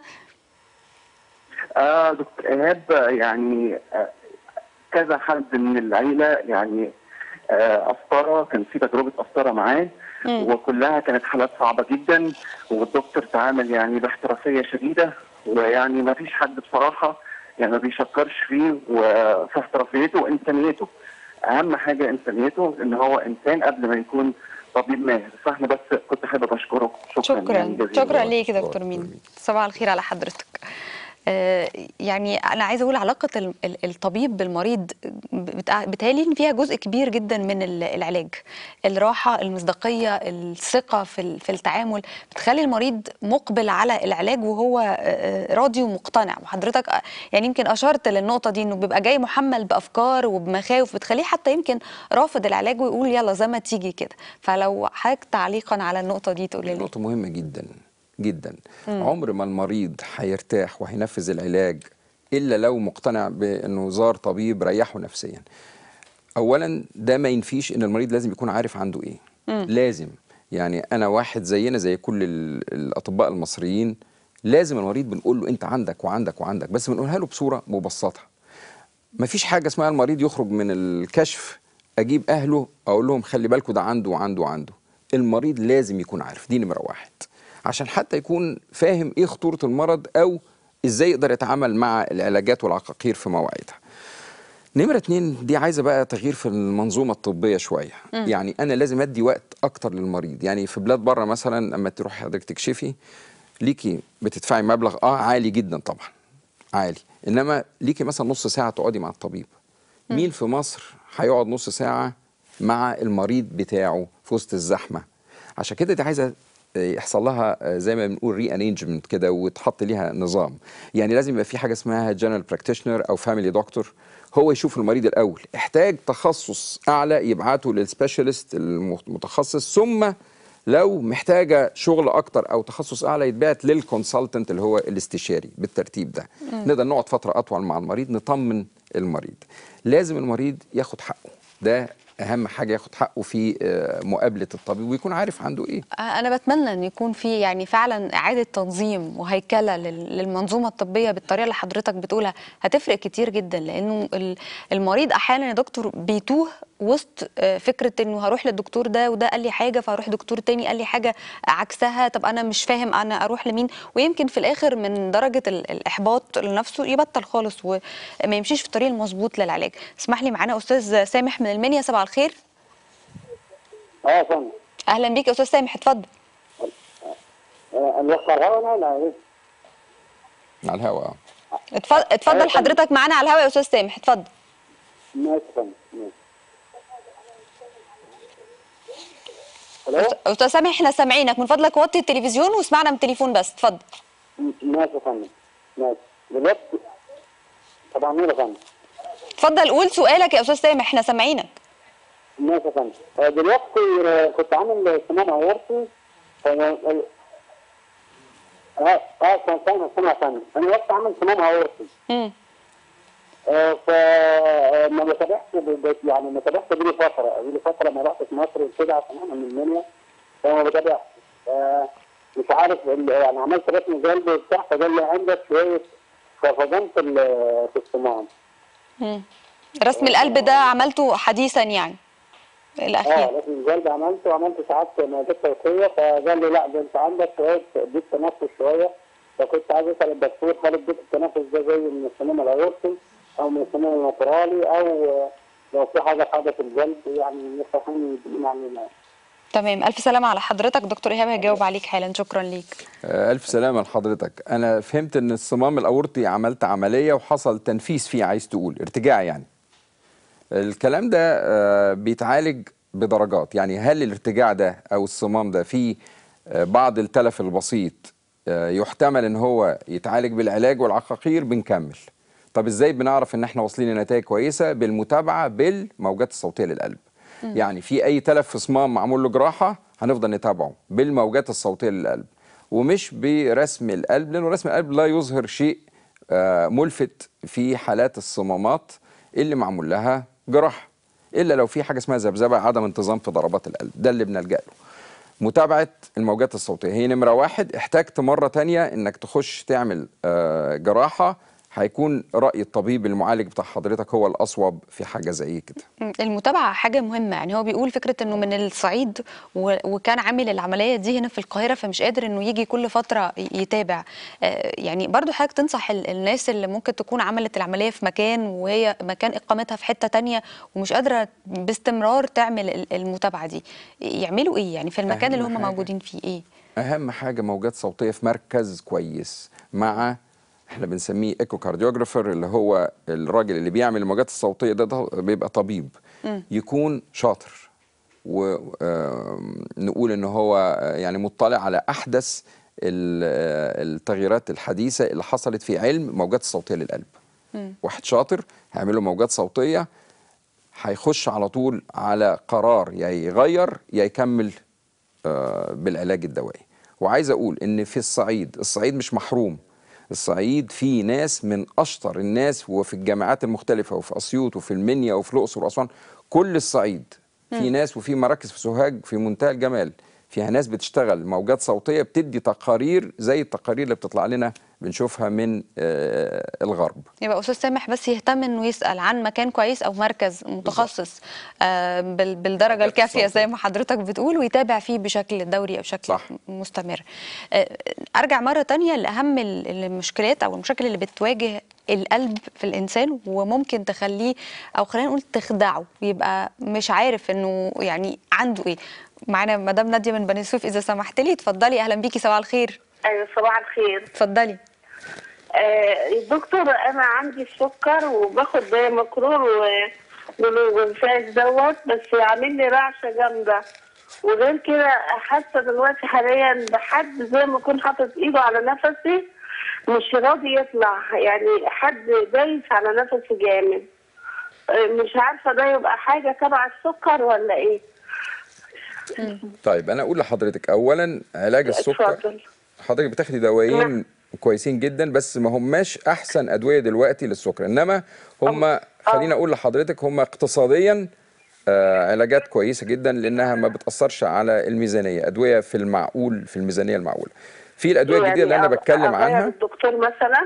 آه دكتور إيهاب آه، يعني آه كذا حد من العيلة يعني آه أفطرة كان في تجربة أفطرة معاه وكلها كانت حالات صعبة جدا والدكتور تعامل يعني باحترافية شديدة ويعني ما فيش حد بصراحة يعني ما بيشكرش فيه وفي احترافيته وإنسانيته أهم حاجة إنسانيته إن هو إنسان قبل ما يكون طبيب ماهر فاحنا بس كنت حابب أشكره شكرا يعني شكرا جزيلا. شكرا ليك يا شكراً دكتور دكتور مين مين. صباح الخير على حضرتك آه، يعني انا عايزه اقول علاقه ال- ال- الطبيب بالمريض بتاع- بتهيألي ان فيها جزء كبير جدا من ال- العلاج الراحه المصداقيه الثقه في ال- في التعامل بتخلي المريض مقبل على العلاج وهو آه، آه، راضي ومقتنع وحضرتك آه، يعني يمكن اشرت للنقطه دي انه بيبقى جاي محمل بافكار وبمخاوف بتخليه حتى يمكن رافض العلاج ويقول يلا زي ما تيجي كده فلو حضرتك تعليقا على النقطه دي تقول لي نقطة مهمة جدا جدا عمر ما المريض هيرتاح وهينفذ العلاج إلا لو مقتنع بأنه زار طبيب ريحه نفسيا أولا ده ما ينفيش أن المريض لازم يكون عارف عنده إيه لازم يعني أنا واحد زينا زي كل ال- الأطباء المصريين لازم المريض بنقول له أنت عندك وعندك وعندك بس بنقولها له بصورة مبسطة ما فيش حاجة اسمها المريض يخرج من الكشف أجيب أهله أقول لهم خلي بالكوا ده عنده وعنده وعنده المريض لازم يكون عارف دي نمرة واحد عشان حتى يكون فاهم إيه خطورة المرض أو إزاي يقدر يتعامل مع العلاجات والعقاقير في مواعيدها نمرة اتنين دي عايزة بقى تغيير في المنظومة الطبية شوية يعني أنا لازم أدي وقت أكتر للمريض يعني في بلاد بره مثلا أما تروح حضرتك تكشفي ليكي بتدفعي مبلغ اه عالي جدا طبعا عالي انما ليكي مثلا نص ساعه تقعدي مع الطبيب مين في مصر هيقعد نص ساعه مع المريض بتاعه في وسط الزحمه عشان كده دي عايزه آه، يحصل لها آه، زي ما بنقول ري انينجمنت كده وتحط ليها نظام يعني لازم يبقى في حاجه اسمها جنرال براكتيشنر او فاميلي دكتور هو يشوف المريض الاول احتاج تخصص اعلى يبعته للسبيشالست المتخصص ثم لو محتاجه شغل اكتر او تخصص اعلى يتبعت للكونسلتنت اللي هو الاستشاري بالترتيب ده نقدر نقعد فتره اطول مع المريض نطمن المريض لازم المريض ياخد حقه ده اهم حاجه ياخد حقه في آه، مقابله الطبيب ويكون عارف عنده ايه انا بتمنى ان يكون في يعني فعلا اعاده تنظيم وهيكله لل- للمنظومه الطبيه بالطريقه اللي حضرتك بتقولها هتفرق كتير جدا لانه ال- المريض احيانا يا دكتور بيتوه وسط آه، فكره انه هروح للدكتور ده وده قال لي حاجه فهروح دكتور تاني قال لي حاجه عكسها طب انا مش فاهم انا اروح لمين ويمكن في الاخر من درجه ال- الاحباط لنفسه يبطل خالص وما يمشيش في الطريق المظبوط للعلاج اسمح لي معانا استاذ سامح من المنيا صباح الخير اه يا فندم اهلا بيك يا استاذ سامح اتفضل آه، الوقت الهواء ولا ايه؟ على الهواء اتفضل اتفضل حضرتك معانا على الهواء يا استاذ سامح اتفضل ماشي يا فندم ماشي الو استاذ سامح احنا سامعينك من فضلك وطي التلفزيون واسمعنا من التليفون بس اتفضل م- ماشي يا فندم ماشي دلوقتي طبعا مين يا فندم؟ اتفضل قول سؤالك يا استاذ سامح احنا سامعينك ماشي يا فندم آه، دلوقتي آه، كنت عامل صمام عورتي ف- ال- اه اه كان سامع سامع يا فندم انا دلوقتي عامل صمام عورتي امم آه، ف ما بتابعش ب- ب- يعني ما تابعش بقالي فتره بقالي فتره ما رحتش مصر وكده عشان انا من المنيا فما بتابعش آه، مش عارف ال- يعني عملت رسم قلب وبتاع فقال لي عندك شويه خفضان في ال- في الصمام امم رسم القلب ده عملته حديثا يعني اه الاخير رسم القلب عملته وعملت ساعات معدات صوتيه فقال لي لا ده انت عندك شويه ضيق تنفس شويه فكنت عايز اسال الدكتور هل ضيق التنفس ده جاي من الصمام الاورطي او من الصمام النطرالي او آه، لو في حاجه في حاجه في القلب يعني يفهمني يعني تمام الف سلامه على حضرتك دكتور ايهاب هيجاوب عليك حالا شكرا ليك آه، ألف سلامة لحضرتك أنا فهمت إن الصمام الأورطي عملت عملية وحصل تنفيس فيه عايز تقول ارتجاع يعني الكلام ده آه، بيتعالج بدرجات يعني هل الارتجاع ده أو الصمام ده فيه آه، بعض التلف البسيط آه، يحتمل إن هو يتعالج بالعلاج والعقاقير بنكمل طب إزاي بنعرف إن إحنا واصلين لنتائج كويسة بالمتابعة بالموجات الصوتية للقلب يعني في أي تلف في صمام معمول له جراحة هنفضل نتابعه بالموجات الصوتية للقلب ومش برسم القلب لأنه رسم القلب لا يظهر شيء آه، ملفت في حالات الصمامات اللي معمول لها جراحة إلا لو في حاجة اسمها ذبذبة عدم انتظام في ضربات القلب ده اللي بنلجأ له متابعة الموجات الصوتية هي نمرة واحد احتجت مرة تانية انك تخش تعمل آه، جراحة هيكون رأي الطبيب المعالج بتاع حضرتك هو الأصوب في حاجة زي كده مم. المتابعة حاجة مهمة يعني هو بيقول فكرة انه من الصعيد و- وكان عامل العملية دي هنا في القاهرة فمش قادر انه يجي كل فترة ي- يتابع آه، يعني برضو حضرتك تنصح ال- الناس اللي ممكن تكون عملت العملية في مكان وهي مكان اقامتها في حتة تانية ومش قادرة باستمرار تعمل ال- المتابعة دي يعملوا ايه يعني في المكان اللي أهم هم حاجة. موجودين فيه ايه أهم حاجة موجات صوتية في مركز كويس مع احنا بنسميه ايكو كارديوجرافر اللي هو الراجل اللي بيعمل الموجات الصوتية ده, ده بيبقى طبيب يكون شاطر ونقول ان هو آه، يعني مطلع على احدث ال- آه، التغييرات الحديثة اللي حصلت في علم موجات الصوتية للقلب واحد شاطر هيعمل له موجات صوتية هيخش على طول على قرار يا يغير يا يكمل آه، بالعلاج الدوائي وعايز اقول ان في الصعيد الصعيد مش محروم الصعيد فيه ناس من اشطر الناس وفي الجامعات المختلفه وفي اسيوط وفي المنيا وفي الاقصر واسوان كل الصعيد في ناس وفي مراكز في سوهاج في منتهى الجمال فيها ناس بتشتغل موجات صوتيه بتدي تقارير زي التقارير اللي بتطلع لنا بنشوفها من آه، الغرب يبقى استاذ سامح بس يهتم انه يسال عن مكان كويس او مركز متخصص آه بال- بالدرجه موجات الكافيه الصوتية. زي ما حضرتك بتقول ويتابع فيه بشكل دوري او بشكل صح. مستمر آه ارجع مره تانية لاهم ال- المشكلات او المشاكل اللي بتواجه القلب في الانسان وممكن تخليه او خلينا نقول تخدعه يبقى مش عارف انه يعني عنده ايه معانا مدام ناديه من بني سويف اذا سمحت لي اتفضلي اهلا بيكي صباح الخير ايوه صباح الخير اتفضلي آه دكتور انا عندي السكر وباخد مكرور والغلفاز دوت بس عامل لي رعشه جامده وغير كده حاسه دلوقتي حاليا بحد زي ما يكون حاطط ايده على نفسي مش راضي يطلع يعني حد دايس على نفسي جامد آه، مش عارفه ده يبقى حاجه تبع السكر ولا ايه طيب انا اقول لحضرتك اولا علاج السكر اتفضل حضرتك بتاخدي دوايين نعم. كويسين جدا بس ما هماش احسن ادويه دلوقتي للسكر انما هم خليني اقول لحضرتك هم اقتصاديا آه علاجات كويسه جدا لانها ما بتاثرش على الميزانيه ادويه في المعقول في الميزانيه المعقوله في الادويه الجديده اللي انا أغ- بتكلم أغير عنها الدكتور مثلا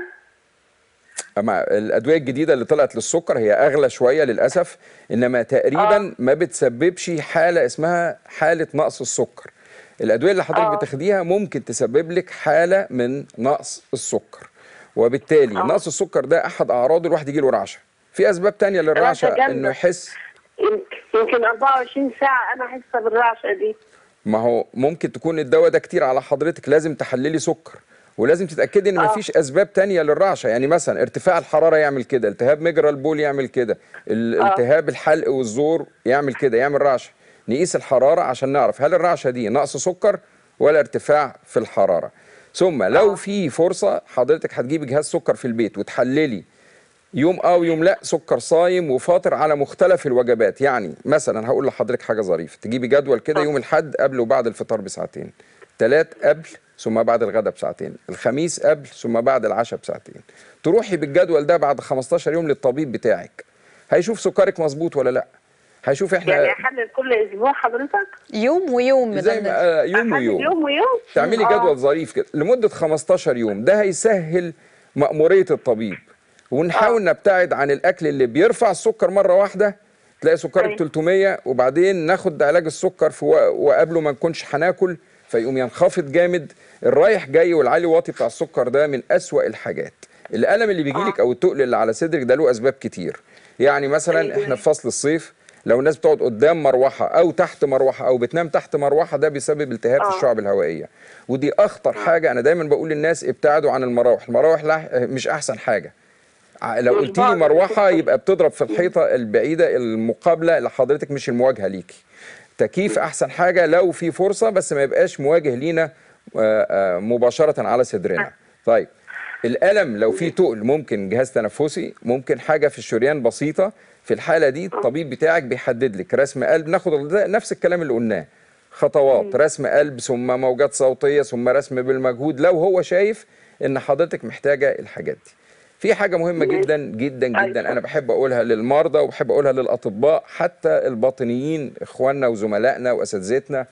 أما الادويه الجديده اللي طلعت للسكر هي اغلى شويه للاسف انما تقريبا آه. ما بتسببش حاله اسمها حاله نقص السكر الادويه اللي حضرتك آه. بتاخديها ممكن تسبب لك حاله من نقص السكر وبالتالي آه. نقص السكر ده احد اعراض الواحد يجي له رعشه في اسباب تانية للرعشه رعشة جامدة. انه يحس يمكن- يمكن 24 ساعة أنا حاسة بالرعشة دي ما هو ممكن تكون الدواء ده كتير على حضرتك لازم تحللي سكر ولازم تتاكدي ان آه. مفيش اسباب تانية للرعشه يعني مثلا ارتفاع الحراره يعمل كده التهاب مجرى البول يعمل كده ال- آه. التهاب الحلق والزور يعمل كده يعمل رعشه نقيس الحراره عشان نعرف هل الرعشه دي نقص سكر ولا ارتفاع في الحراره ثم لو في فرصه حضرتك هتجيبي جهاز سكر في البيت وتحللي يوم اه ويوم لا سكر صايم وفاطر على مختلف الوجبات يعني مثلا هقول لحضرتك حاجه ظريفه تجيبي جدول كده يوم الاحد قبل وبعد الفطار بساعتين تلات قبل ثم بعد الغداء بساعتين الخميس قبل ثم بعد العشاء بساعتين تروحي بالجدول ده بعد 15 يوم للطبيب بتاعك هيشوف سكرك مظبوط ولا لا هيشوف احنا يعني أحلل كل أسبوع حضرتك يوم ويوم زي مدام ما نادية. آه، يوم أحلل ويوم يوم ويوم تعملي آه. جدول ظريف كده لمده 15 يوم ده هيسهل مأمورية الطبيب ونحاول نبتعد عن الاكل اللي بيرفع السكر مره واحده تلاقي سكرك أيوة. 300 وبعدين ناخد علاج السكر في وق- وقبله ما نكونش هناكل فيقوم ينخفض جامد الرايح جاي والعالي واطي بتاع السكر ده من أسوأ الحاجات الالم اللي بيجيلك او التقل اللي على صدرك ده له اسباب كتير يعني مثلا أيوة. احنا في فصل الصيف لو الناس بتقعد قدام مروحه او تحت مروحه او بتنام تحت مروحه ده بيسبب التهاب في آه. الشعب الهوائيه ودي اخطر حاجه انا دايما بقول للناس ابتعدوا عن المراوح المراوح لا مش احسن حاجه ع- لو مش قلت لي بعض مروحه الدكتور. يبقى بتضرب في الحيطه البعيده المقابله لحضرتك مش المواجهه ليكي تكييف احسن حاجه لو في فرصه بس ما يبقاش مواجه لينا آه، آه، مباشره على صدرنا طيب الالم لو في تقل ممكن جهاز تنفسي ممكن حاجه في الشريان بسيطه في الحاله دي الطبيب بتاعك بيحدد لك رسم قلب ناخد ده نفس الكلام اللي قلناه خطوات رسم قلب ثم موجات صوتيه ثم رسم بالمجهود لو هو شايف ان حضرتك محتاجه الحاجات دي في حاجه مهمه جدا جدا جدا أيوة. انا بحب اقولها للمرضى وبحب اقولها للاطباء حتى الباطنيين اخواننا وزملائنا واساتذتنا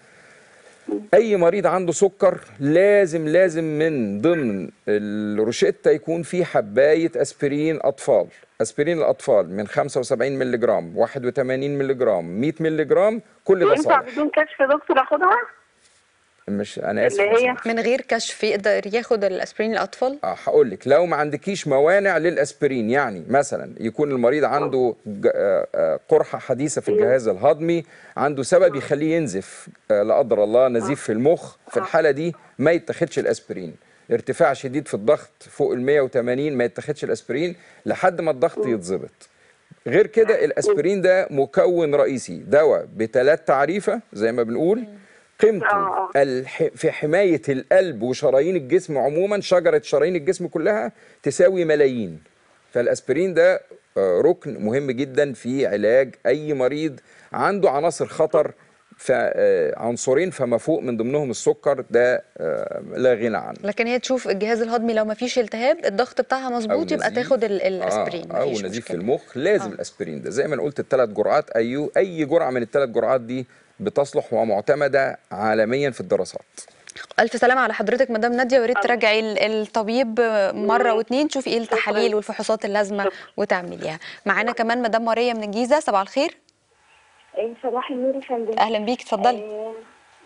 اي مريض عنده سكر لازم لازم من ضمن الروشتة يكون في حبايه اسبرين اطفال اسبرين الاطفال من 75 مللي جرام 81 مللي جرام 100 مللي جرام كل ده ينفع صالح بدون كشف يا دكتور آخدها؟ مش انا اسف اللي بس هي من غير كشف يقدر ياخد الاسبرين الاطفال اه هقول لك لو ما عندكيش موانع للاسبرين يعني مثلا يكون المريض عنده ج- آه، آه، قرحه حديثه في الجهاز الهضمي عنده سبب يخليه ينزف آه، لا قدر الله نزيف في المخ في الحاله دي ما يتاخدش الاسبرين ارتفاع شديد في الضغط فوق ال 180 ما يتاخدش الاسبرين لحد ما الضغط يتظبط غير كده الاسبرين ده مكون رئيسي دواء بثلاث تعريفه زي ما بنقول قيمته آه. الح... في حمايه القلب وشرايين الجسم عموما شجره شرايين الجسم كلها تساوي ملايين فالاسبرين ده آه، ركن مهم جدا في علاج اي مريض عنده عناصر خطر فعنصرين فما فوق من ضمنهم السكر ده آه، لا غنى عنه لكن هي تشوف الجهاز الهضمي لو ما فيش التهاب الضغط بتاعها مظبوط يبقى نزيف. تاخد ال- الاسبرين آه او مفيش نزيف في مشكلة. المخ لازم آه. الاسبرين ده زي ما انا قلت الثلاث جرعات اي اي جرعه من الثلاث جرعات دي بتصلح ومعتمده عالميا في الدراسات الف سلامه على حضرتك مدام ناديه ويا ريت تراجعي ال- الطبيب مره واتنين تشوفي ايه التحاليل والفحوصات اللازمه وتعمليها معانا كمان مدام ماريا من الجيزه صباح الخير إيه، صباح النور يا فندم اهلا بيك اتفضلي آه،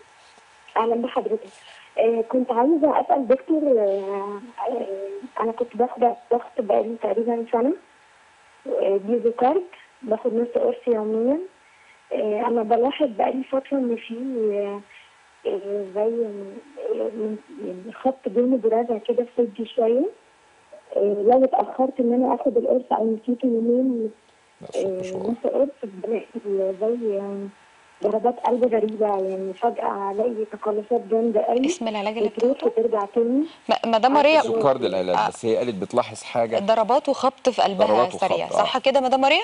اهلا بحضرتك آه، كنت عايزه اسال دكتور آه، آه، انا كنت باخد ضغط بقالي تقريبا سنه آه، بيزوكارد باخد نص قرص يوميا آه، انا بلاحظ بقالي فتره ان في آه، آه، زي آه، من- يعني خط جامد رازع كده في صدري شويه آه، لو اتاخرت ان انا اخد القرص او نسيته يومين لا، الصبح شوية. نص قرص بلاقي زي ضربات قلب غريبة يعني فجأة ألاقي تقلصات جامدة قوي اسم العلاج اللي وتروح بتاخده وترجع تاني م- مدام ماريا سكر ده العلاج بس هي قالت بتلاحظ حاجه ضربات وخبط في قلبها ضربات وخبط، سريع آه. صح كده مدام ماريا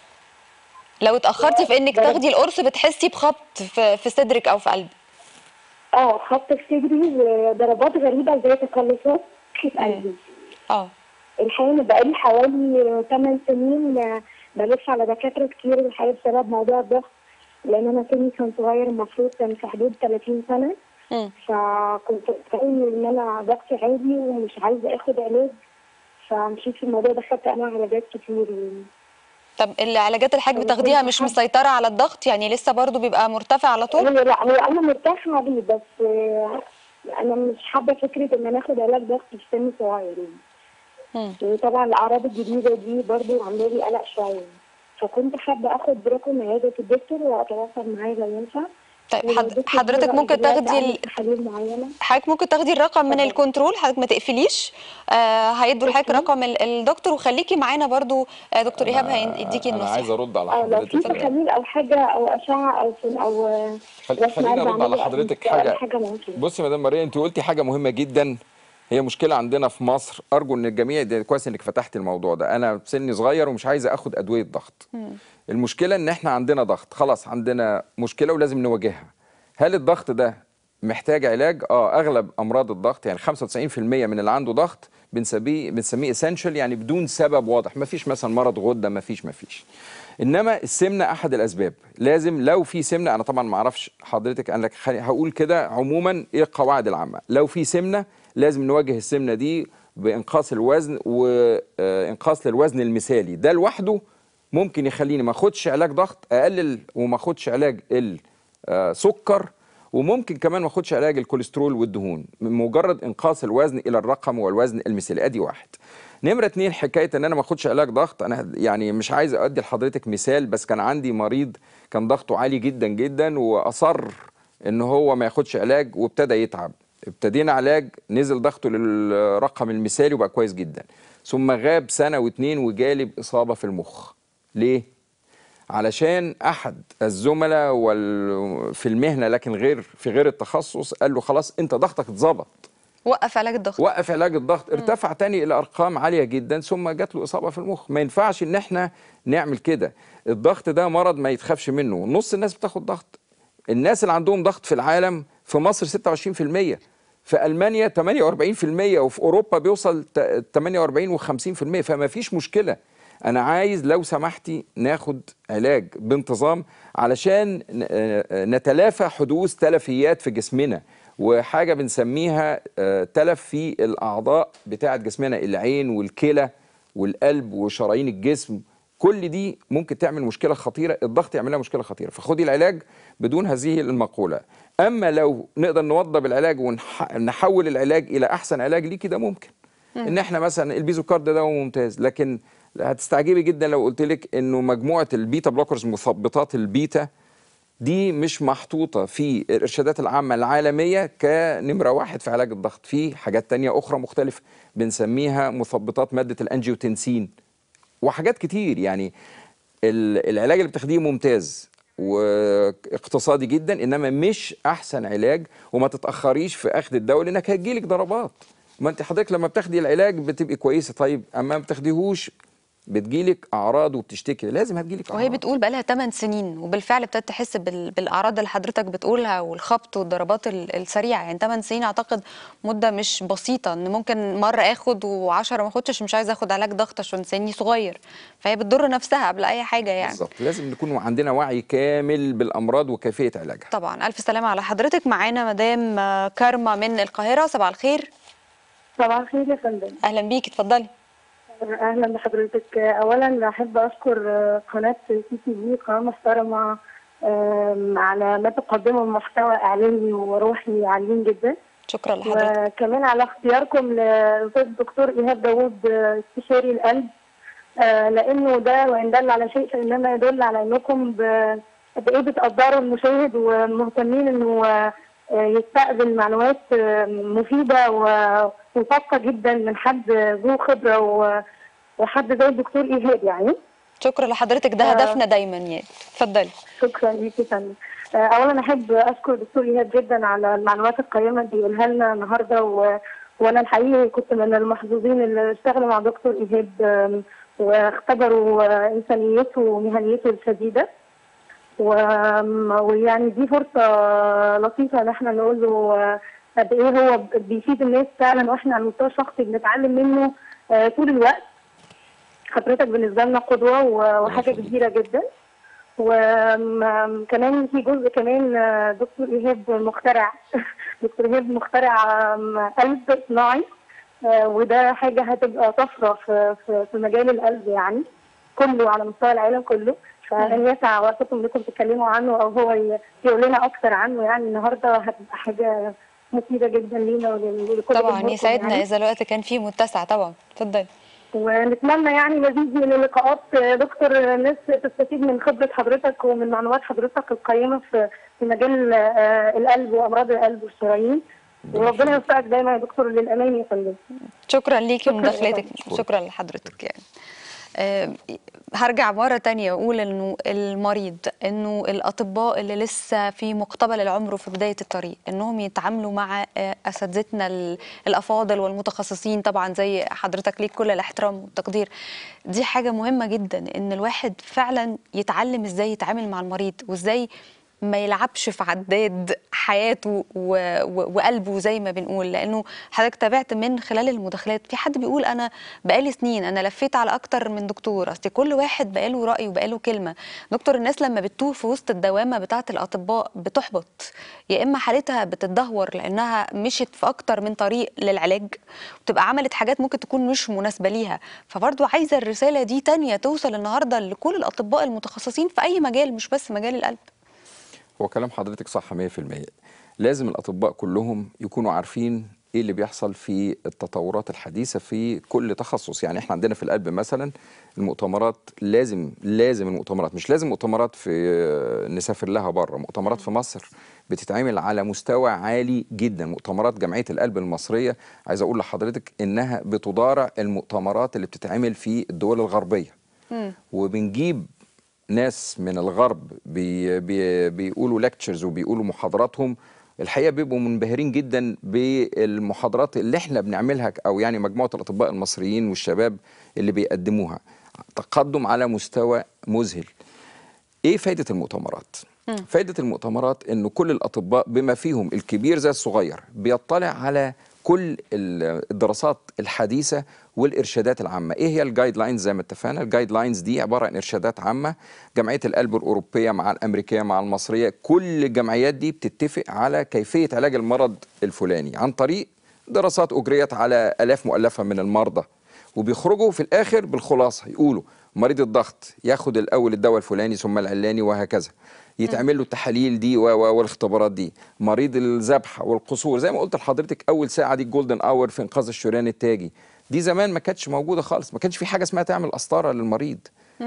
لو اتاخرتي في انك تاخدي القرص بتحسي بخبط في, في صدرك او في قلبك اه خبط في صدري وضربات غريبة زي تقلصات في قلبي اه الحقيقة أنا بقالي حوالي 8 سنين بلف على دكاترة كتير الحقيقة بسبب موضوع الضغط لان انا سني كان صغير المفروض كان في حدود 30 سنه مم. فكنت بتخيل ان انا ضغطي عالي ومش عايزه اخد علاج فمشيت في الموضوع ده خدت انواع علاجات كتير طب العلاجات اللي حضرتك بتاخديها مش مسيطره على الضغط يعني لسه برضو بيبقى مرتفع على طول هو لا هو انا مرتاحه عليه بس آه، انا مش حابه فكره ان انا اخد علاج ضغط في سن صغير يعني مم. وطبعا الاعراض الجديده دي برضو عامله لي قلق شويه فكنت حابه اخد رقم عياده الدكتور واتواصل معاه لو ينفع طيب حد- والدكتور حضرتك بقى ممكن دلوقتي تاخدي عامل ال- تحاليل معينه حضرتك ممكن تاخدي الرقم من اتفضل. الكنترول حضرتك ما تقفليش آه هيدوا لحضرتك أوكي. رقم ال- الدكتور وخليكي معانا برضو آه دكتور ايهاب هيديكي انا عايز النصيحه ارد على اه لو في حضرتك تحاليل او حاجه او اشعه او فن او خل- رسم خليني قلب ارد على عملي أو حضرتك أي حاجه حاجه ممكن بصي يا مدام ماريا انت قلتي حاجه مهمه جدا هي مشكله عندنا في مصر ارجو ان الجميع ده كويس انك فتحت الموضوع ده انا سني صغير ومش عايز اخد ادويه ضغط المشكله ان احنا عندنا ضغط خلاص عندنا مشكله ولازم نواجهها هل الضغط ده محتاج علاج اه اغلب امراض الضغط يعني 95% من اللي عنده ضغط بنسميه بنسميه اسينشال يعني بدون سبب واضح ما فيش مثلا مرض غده ما فيش ما فيش انما السمنه احد الاسباب لازم لو في سمنه انا طبعا ما اعرفش حضرتك انا لك- خلي- هقول كده عموما ايه القواعد العامه لو في سمنه لازم نواجه السمنه دي بانقاص الوزن وانقاص للوزن المثالي ده لوحده ممكن يخليني ما اخدش علاج ضغط اقلل وما اخدش علاج السكر وممكن كمان ما اخدش علاج الكوليسترول والدهون من مجرد انقاص الوزن الى الرقم والوزن المثالي ادي واحد نمره اتنين حكايه ان انا ما اخدش علاج ضغط انا يعني مش عايز ادي لحضرتك مثال بس كان عندي مريض كان ضغطه عالي جدا جدا واصر ان هو ما ياخدش علاج وابتدى يتعب ابتدينا علاج نزل ضغطه للرقم المثالي وبقى كويس جدا ثم غاب سنه واتنين وجالي باصابه في المخ ليه علشان احد الزملاء وال... في المهنه لكن غير في غير التخصص قال له خلاص انت ضغطك اتظبط وقف علاج الضغط وقف علاج الضغط ارتفع تاني الى ارقام عاليه جدا ثم جات له اصابه في المخ ما ينفعش ان احنا نعمل كده الضغط ده مرض ما يتخافش منه نص الناس بتاخد ضغط الناس اللي عندهم ضغط في العالم في مصر 26% في المانيا 48% وفي اوروبا بيوصل ت- 48 و50% فما فيش مشكله انا عايز لو سمحتي ناخد علاج بانتظام علشان ن- آه، نتلافى حدوث تلفيات في جسمنا وحاجه بنسميها آه، تلف في الاعضاء بتاعه جسمنا العين والكلى والقلب وشرايين الجسم كل دي ممكن تعمل مشكله خطيره الضغط يعمل لها مشكله خطيره فخدي العلاج بدون هذه المقوله اما لو نقدر نوضب العلاج ونحول العلاج الى احسن علاج ليكي ده ممكن ان احنا مثلا البيزوكارد ده ممتاز لكن هتستعجبي جدا لو قلت لك انه مجموعه البيتا بلوكرز مثبطات البيتا دي مش محطوطة في الإرشادات العامة العالمية كنمرة واحد في علاج الضغط في حاجات تانية أخرى مختلفة بنسميها مثبطات مادة الأنجيوتنسين وحاجات كتير يعني ال- العلاج اللي بتاخديه ممتاز واقتصادي جدا انما مش احسن علاج وما تتاخريش في اخذ الدواء لانك هتجيلك ضربات ما انت حضرتك لما بتاخدي العلاج بتبقي كويسه طيب اما ما بتاخديهوش بتجيلك اعراض وبتشتكي لازم هتجيلك وهي اعراض بتقول بقالها 8 سنين وبالفعل ابتدت تحس بال- بالاعراض اللي حضرتك بتقولها والخبط والضربات ال- السريعه يعني 8 سنين اعتقد مده مش بسيطه ان ممكن مره اخد و10 ما اخدش مش عايزه اخد علاج ضغط عشان سني صغير فهي بتضر نفسها قبل اي حاجه يعني بالظبط لازم نكون عندنا وعي كامل بالامراض وكيفيه علاجها طبعا الف سلامه على حضرتك معانا مدام آه، كارما من القاهره صباح الخير صباح الخير يا فندم اهلا بيكي اتفضلي اهلا بحضرتك اولا احب اشكر قناه سي تي في قناه محترمه آم، على ما تقدمه من محتوى اعلامي وروحي عاليين جدا شكرا لحضرتك وكمان على اختياركم للاستاذ الدكتور ايهاب داوود آه، استشاري القلب آه، لانه ده وان دل على شيء فانما يدل على انكم ب- قد ايه بتقدروا المشاهد ومهتمين انه آه، يستقبل معلومات آه، مفيده ومفقه جدا من حد ذو خبره و- وحد زي الدكتور ايهاب يعني شكرا لحضرتك ده آه. هدفنا دايما يعني اتفضلي شكرا ليكي يا فندم آه، اولا احب اشكر دكتور ايهاب جدا على المعلومات القيمه اللي بيقولها لنا النهارده و... وانا الحقيقه كنت من المحظوظين اللي اشتغلوا مع دكتور ايهاب آم، واختبروا آه، انسانيته ومهنيته الشديده و- ويعني دي فرصه لطيفه ان احنا نقول له آه، قد ايه هو بيفيد الناس فعلا واحنا على المستوى الشخصي بنتعلم منه آه، طول الوقت حضرتك بالنسبه لنا قدوه و- وحاجه كبيره جدا وكمان في جزء كمان آه، دكتور ايهاب مخترع دكتور ايهاب مخترع آم، قلب صناعي آه، وده حاجه هتبقى طفره في في في مجال القلب يعني كله على مستوى العالم كله فان يسع وقتكم انكم تتكلموا عنه او هو ي- يقول لنا اكتر عنه يعني النهارده هتبقى حاجه مفيده جدا لينا ولكل طبعا جمهوركم يسعدنا يعني. اذا الوقت كان فيه متسع طبعا اتفضلي ونتمنى يعني مزيد من اللقاءات آه، دكتور الناس تستفيد من خبرة حضرتك ومن معلومات حضرتك القيمة في في مجال آه، القلب وأمراض القلب والشرايين وربنا يوفقك دايما يا دكتور للأمان يا فندم شكرا ليكي شكراً ومداخلتك يا شكرا لحضرتك يعني آه، هرجع مرة تانية وأقول إنه المريض إنه الأطباء اللي لسه في مقتبل العمر وفي بداية الطريق إنهم يتعاملوا مع آه، أساتذتنا ال- الأفاضل والمتخصصين طبعا زي حضرتك ليك كل الاحترام والتقدير دي حاجة مهمة جدا إن الواحد فعلا يتعلم إزاي يتعامل مع المريض وإزاي ما يلعبش في عداد حياته و... و... وقلبه زي ما بنقول لانه حضرتك تابعت من خلال المداخلات في حد بيقول انا بقالي سنين انا لفيت على اكتر من دكتور اصل كل واحد بقاله راي وبقاله كلمه دكتور الناس لما بتتوه في وسط الدوامه بتاعه الاطباء بتحبط يا اما حالتها بتتدهور لانها مشت في اكتر من طريق للعلاج وتبقى عملت حاجات ممكن تكون مش مناسبه ليها فبرضو عايزه الرساله دي تانية توصل النهارده لكل الاطباء المتخصصين في اي مجال مش بس مجال القلب هو كلام حضرتك صح 100% لازم الأطباء كلهم يكونوا عارفين ايه اللي بيحصل في التطورات الحديثة في كل تخصص يعني احنا عندنا في القلب مثلا المؤتمرات لازم لازم المؤتمرات مش لازم مؤتمرات في نسافر لها بره مؤتمرات في مصر بتتعمل على مستوى عالي جدا مؤتمرات جمعية القلب المصرية عايز اقول لحضرتك انها بتضارع المؤتمرات اللي بتتعمل في الدول الغربية وبنجيب ناس من الغرب بي بي بيقولوا لكتشرز وبيقولوا محاضراتهم الحقيقه بيبقوا منبهرين جدا بالمحاضرات اللي احنا بنعملها او يعني مجموعه الاطباء المصريين والشباب اللي بيقدموها تقدم على مستوى مذهل ايه فايده المؤتمرات فايده المؤتمرات انه كل الاطباء بما فيهم الكبير زي الصغير بيطلع على كل ال- الدراسات الحديثه والارشادات العامه ايه هي الجايد لاينز زي ما اتفقنا الجايد لاينز دي عباره عن ارشادات عامه جمعيه القلب الاوروبيه مع الامريكيه مع المصريه كل الجمعيات دي بتتفق على كيفيه علاج المرض الفلاني عن طريق دراسات اجريت على الاف مؤلفه من المرضى وبيخرجوا في الاخر بالخلاصه يقولوا مريض الضغط ياخد الاول الدواء الفلاني ثم العلاني وهكذا يتعمل له التحاليل دي و- و- والاختبارات دي مريض الذبحه والقصور زي ما قلت لحضرتك اول ساعه دي الجولدن اور في انقاذ الشريان التاجي دي زمان ما كانتش موجوده خالص ما كانش في حاجه اسمها تعمل قسطره للمريض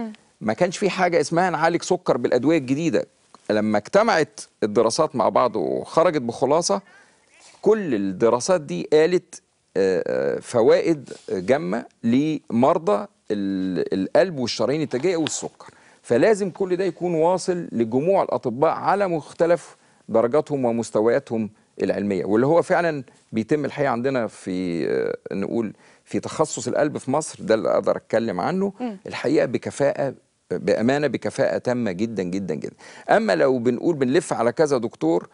ما كانش في حاجه اسمها نعالج سكر بالادويه الجديده لما اجتمعت الدراسات مع بعض وخرجت بخلاصه كل الدراسات دي قالت آه، آه، فوائد جامه لمرضى ال- القلب والشرايين التاجيه والسكر فلازم كل ده يكون واصل لجموع الاطباء على مختلف درجاتهم ومستوياتهم العلميه واللي هو فعلا بيتم الحقيقه عندنا في آه، نقول في تخصص القلب في مصر ده اللي اقدر اتكلم عنه الحقيقه بكفاءه بامانه بكفاءه تامه جدا جدا جدا اما لو بنقول بنلف على كذا دكتور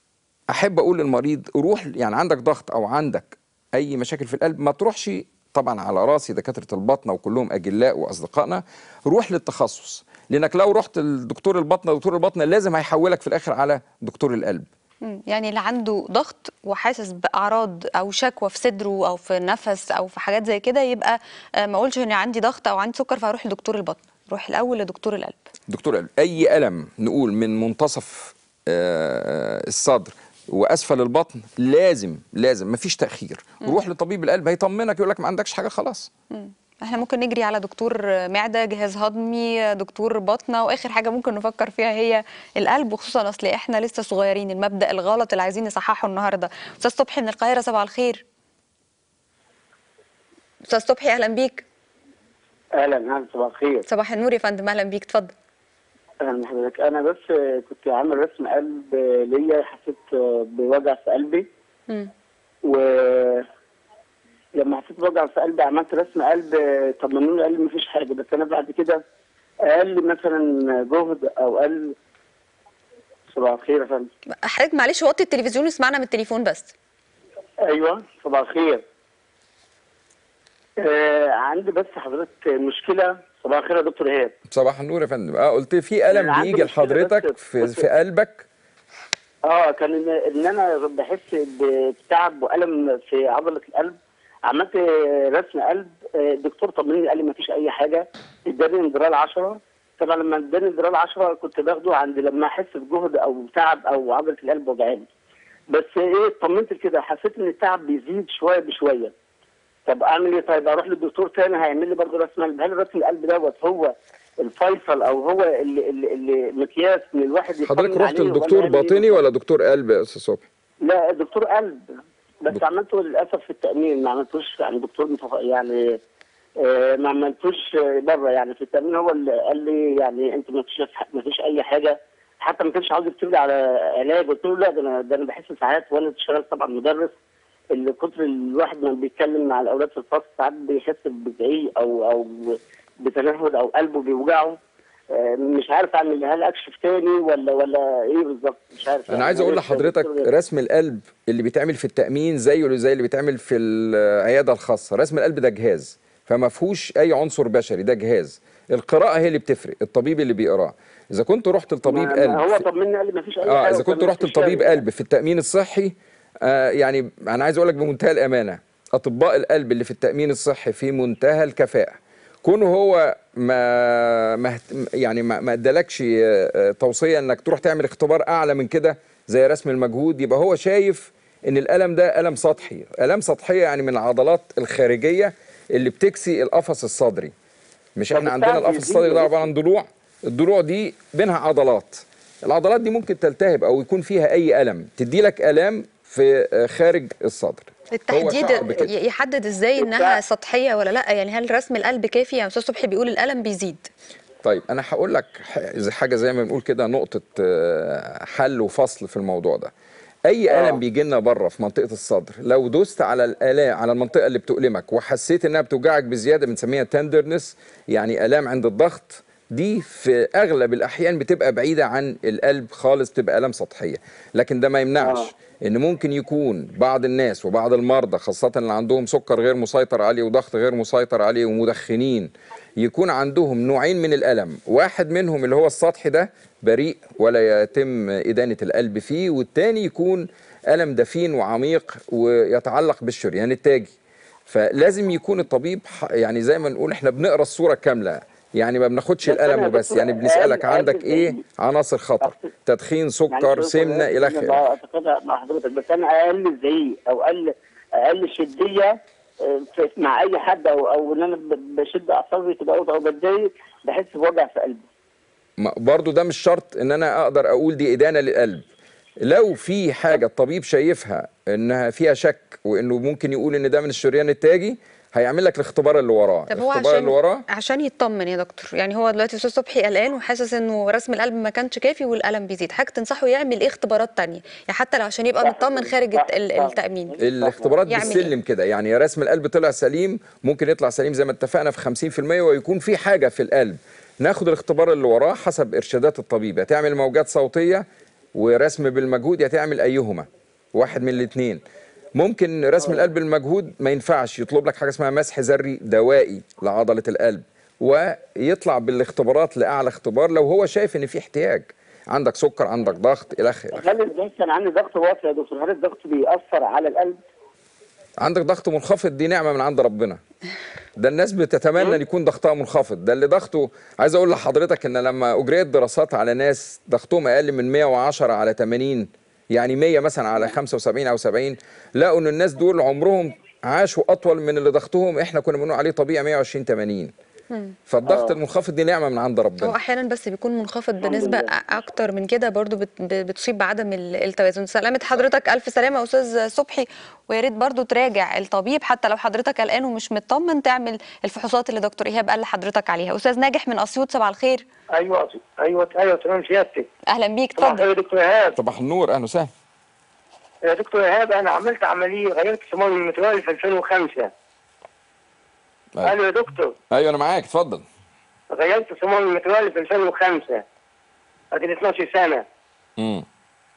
احب اقول للمريض روح يعني عندك ضغط او عندك اي مشاكل في القلب ما تروحش طبعا على راسي دكاتره البطنه وكلهم اجلاء واصدقائنا روح للتخصص لانك لو رحت لدكتور البطنه دكتور البطنه لازم هيحولك في الاخر على دكتور القلب مم. يعني اللي عنده ضغط وحاسس باعراض او شكوى في صدره او في نفس او في حاجات زي كده يبقى آه، ما اقولش ان عندي ضغط او عندي سكر فاروح لدكتور البطن روح الاول لدكتور القلب دكتور القلب اي الم نقول من منتصف آه، الصدر واسفل البطن لازم لازم مفيش تاخير روح لطبيب القلب هيطمنك يقول لك ما عندكش حاجه خلاص مم. احنا ممكن نجري على دكتور معده جهاز هضمي دكتور بطنه واخر حاجه ممكن نفكر فيها هي القلب وخصوصا اصل احنا لسه صغيرين المبدا الغلط اللي عايزين نصححه النهارده استاذ صبحي من القاهره صباح الخير استاذ صبحي اهلا بيك اهلا اهلا صباح الخير صباح النور يا فندم اهلا بيك اتفضل اهلا بحضرتك انا بس كنت عامل رسم قلب ليا حسيت بوجع في قلبي مم. و لما حسيت بوجع في قلبي عملت رسم قلب طمنوني قال لي مفيش حاجه بس انا بعد كده اقل مثلا جهد او اقل صباح الخير يا فندم حضرتك معلش وطي التلفزيون واسمعنا من التليفون بس ايوه صباح الخير آه عندي بس حضرتك مشكله صباح الخير يا دكتور ايهاب صباح النور يا فندم اه قلت في الم أنا عندي بيجي مشكلة لحضرتك بس في, كنت- في قلبك اه كان ان إن انا بحس بتعب والم في عضله القلب عملت رسم قلب الدكتور طمني قال لي ما فيش اي حاجه اداني اندرال 10 طبعا لما اداني اندرال 10 كنت باخده عند لما احس بجهد او تعب او عضله القلب وجعاني بس ايه اطمنت كده حسيت ان التعب بيزيد شويه بشويه طب اعمل ايه طيب اروح للدكتور تاني هيعمل لي برضه رسم قلب هل رسم القلب دوت هو الفيصل او هو اللي, اللي, اللي مقياس ان الواحد يطمن حضرتك رحت عليه ولا لدكتور يعمل إيه باطني بالظبط؟ ولا دكتور قلب يا استاذ صبحي لا دكتور قلب بس عملته للاسف في التامين ما عملتوش يعني دكتور متف... يعني آه، ما عملتوش بره يعني في التامين هو اللي قال لي يعني انت ما فيش ما فيش اي حاجه حتى ما كانش عاوز يكتب لي على علاج قلت له لا ده انا ده انا بحس ساعات وانا شغال طبعا مدرس اللي كتر الواحد ما بيتكلم مع الاولاد في الفصل ساعات بيحس بزعيق او او بتنهد او قلبه بيوجعه آه، مش عارف اعمل هل اكشف تاني ولا ولا ايه بالظبط مش عارف انا يعني. عايز اقول يا ريت لحضرتك دكتور- رسم القلب اللي بيتعمل في التامين زيه اللي زي اللي بيتعمل في العياده الخاصه رسم القلب ده جهاز فما فيهوش اي عنصر بشري ده جهاز القراءه هي اللي بتفرق الطبيب اللي بيقراه اذا كنت رحت لطبيب ما- قلب ما هو في- طمني قال لي ما فيش اي اه حاجه اذا كنت وكان رحت مفيش لطبيب شاي. قلب في التامين الصحي آه يعني انا عايز اقول لك بمنتهى الامانه اطباء القلب اللي في التامين الصحي في منتهى الكفاءه كونه هو ما ما اهت- يعني ما ما ادالكش آه، آه، توصيه انك تروح تعمل اختبار اعلى من كده زي رسم المجهود يبقى هو شايف ان الالم ده الم سطحي الام سطحيه يعني من العضلات الخارجيه اللي بتكسي القفص الصدري مش طب احنا عندنا التعب القفص بيزيد الصدري ده يا عباره عن ضلوع الضلوع دي بينها عضلات العضلات دي ممكن تلتهب او يكون فيها اي الم تدي لك الام في آه، خارج الصدر هو التحديد شعر بكده. ي- يحدد ازاي انها سطحيه ولا لا يعني هل رسم القلب كافي يعني استاذ صبحي بيقول الالم بيزيد طيب انا هقول لك ح- زي حاجه زي ما بنقول كده نقطه آه، حل وفصل في الموضوع ده اي آه. الم بيجي لنا بره في منطقه الصدر لو دوست على الالام على المنطقه اللي بتؤلمك وحسيت انها بتوجعك بزياده بنسميها تندرنس يعني الام عند الضغط دي في اغلب الاحيان بتبقى بعيده عن القلب خالص بتبقى الام سطحيه لكن ده ما يمنعش آه. ان ممكن يكون بعض الناس وبعض المرضى خاصه اللي عندهم سكر غير مسيطر عليه وضغط غير مسيطر عليه ومدخنين يكون عندهم نوعين من الالم واحد منهم اللي هو السطحي ده بريء ولا يتم ادانه القلب فيه والتاني يكون الم دفين وعميق ويتعلق بالشريان التاجي فلازم يكون الطبيب ح- يعني زي ما نقول احنا بنقرا الصوره كامله يعني ما بناخدش بس أنا الالم يا وبس دكتور يعني بنسالك قال- عندك قال ايه زي- عناصر خطر تدخين سكر معلش سمنه الى أنا اخره أتفق مع حضرتك بس انا اقل زعيق او اقل اقل شديه آه، في- مع اي حد او او ان انا ب- بشد اعصابي كده او أو بتضايق بحس بوجع في قلبي ما- برضو ده مش شرط ان انا اقدر اقول دي ادانه للقلب لو في حاجه الطبيب شايفها انها فيها شك وانه ممكن يقول ان ده من الشريان التاجي هيعمل لك الاختبار اللي وراه طب هو الاختبار اللي وراه عشان عشان يطمن يا دكتور يعني هو دلوقتي استاذ صبحي قلقان وحاسس انه رسم القلب ما كانش كافي والالم بيزيد حضرتك تنصحه يعمل ايه اختبارات تانية يعني حتى لو عشان يبقى صح، مطمن خارج صح، الت- ال- صح. التامين الاختبارات يعمل بالسلم كده يعني رسم القلب طلع سليم ممكن يطلع سليم زي ما اتفقنا في 50% ويكون في حاجه في القلب ناخد الاختبار اللي وراه حسب ارشادات الطبيب يا تعمل موجات صوتيه ورسم بالمجهود يا تعمل ايهما واحد من الاثنين ممكن رسم القلب بالمجهود ما ينفعش يطلب لك حاجه اسمها مسح ذري دوائي لعضله القلب ويطلع بالاختبارات لاعلى اختبار لو هو شايف ان في احتياج عندك سكر عندك ضغط الى اخره هل الضغط كان عندي ضغط واطي يا دكتور هل الضغط بيأثر على القلب؟ عندك ضغط منخفض دي نعمه من عند ربنا ده الناس بتتمنى ان يكون ضغطها منخفض ده اللي ضغطه عايز اقول لحضرتك ان لما اجريت دراسات على ناس ضغطهم اقل من 110 على 80 يعني 100 مثلا على 75 او 70 لقوا ان الناس دول عمرهم عاشوا اطول من اللي ضغطهم احنا كنا بنقول عليه طبيعي 120 80 فالضغط المنخفض دي نعمه من عند هو ربنا احيانا بس بيكون منخفض بنسبه أ- اكتر من كده برضو بت- ب- بتصيب بعدم ال- التوازن سلامه حضرتك الف سلامه يا استاذ صبحي ويا ريت برضو تراجع الطبيب حتى لو حضرتك قلقان ومش مطمن تعمل الفحوصات اللي دكتور ايهاب قال لحضرتك عليها استاذ ناجح من اسيوط صباح الخير ايوه ايوه ايوه تمام سيادتك اهلا بيك صباح الخير اتفضل يا دكتور ايهاب صباح النور اهلا وسهلا يا دكتور ايهاب انا عملت عمليه غيرت صمام المترالي في 2005 أيوة. الو يا دكتور ايوه انا معاك اتفضل غيرت صمام المترالي في 2005 ادي 12 سنه امم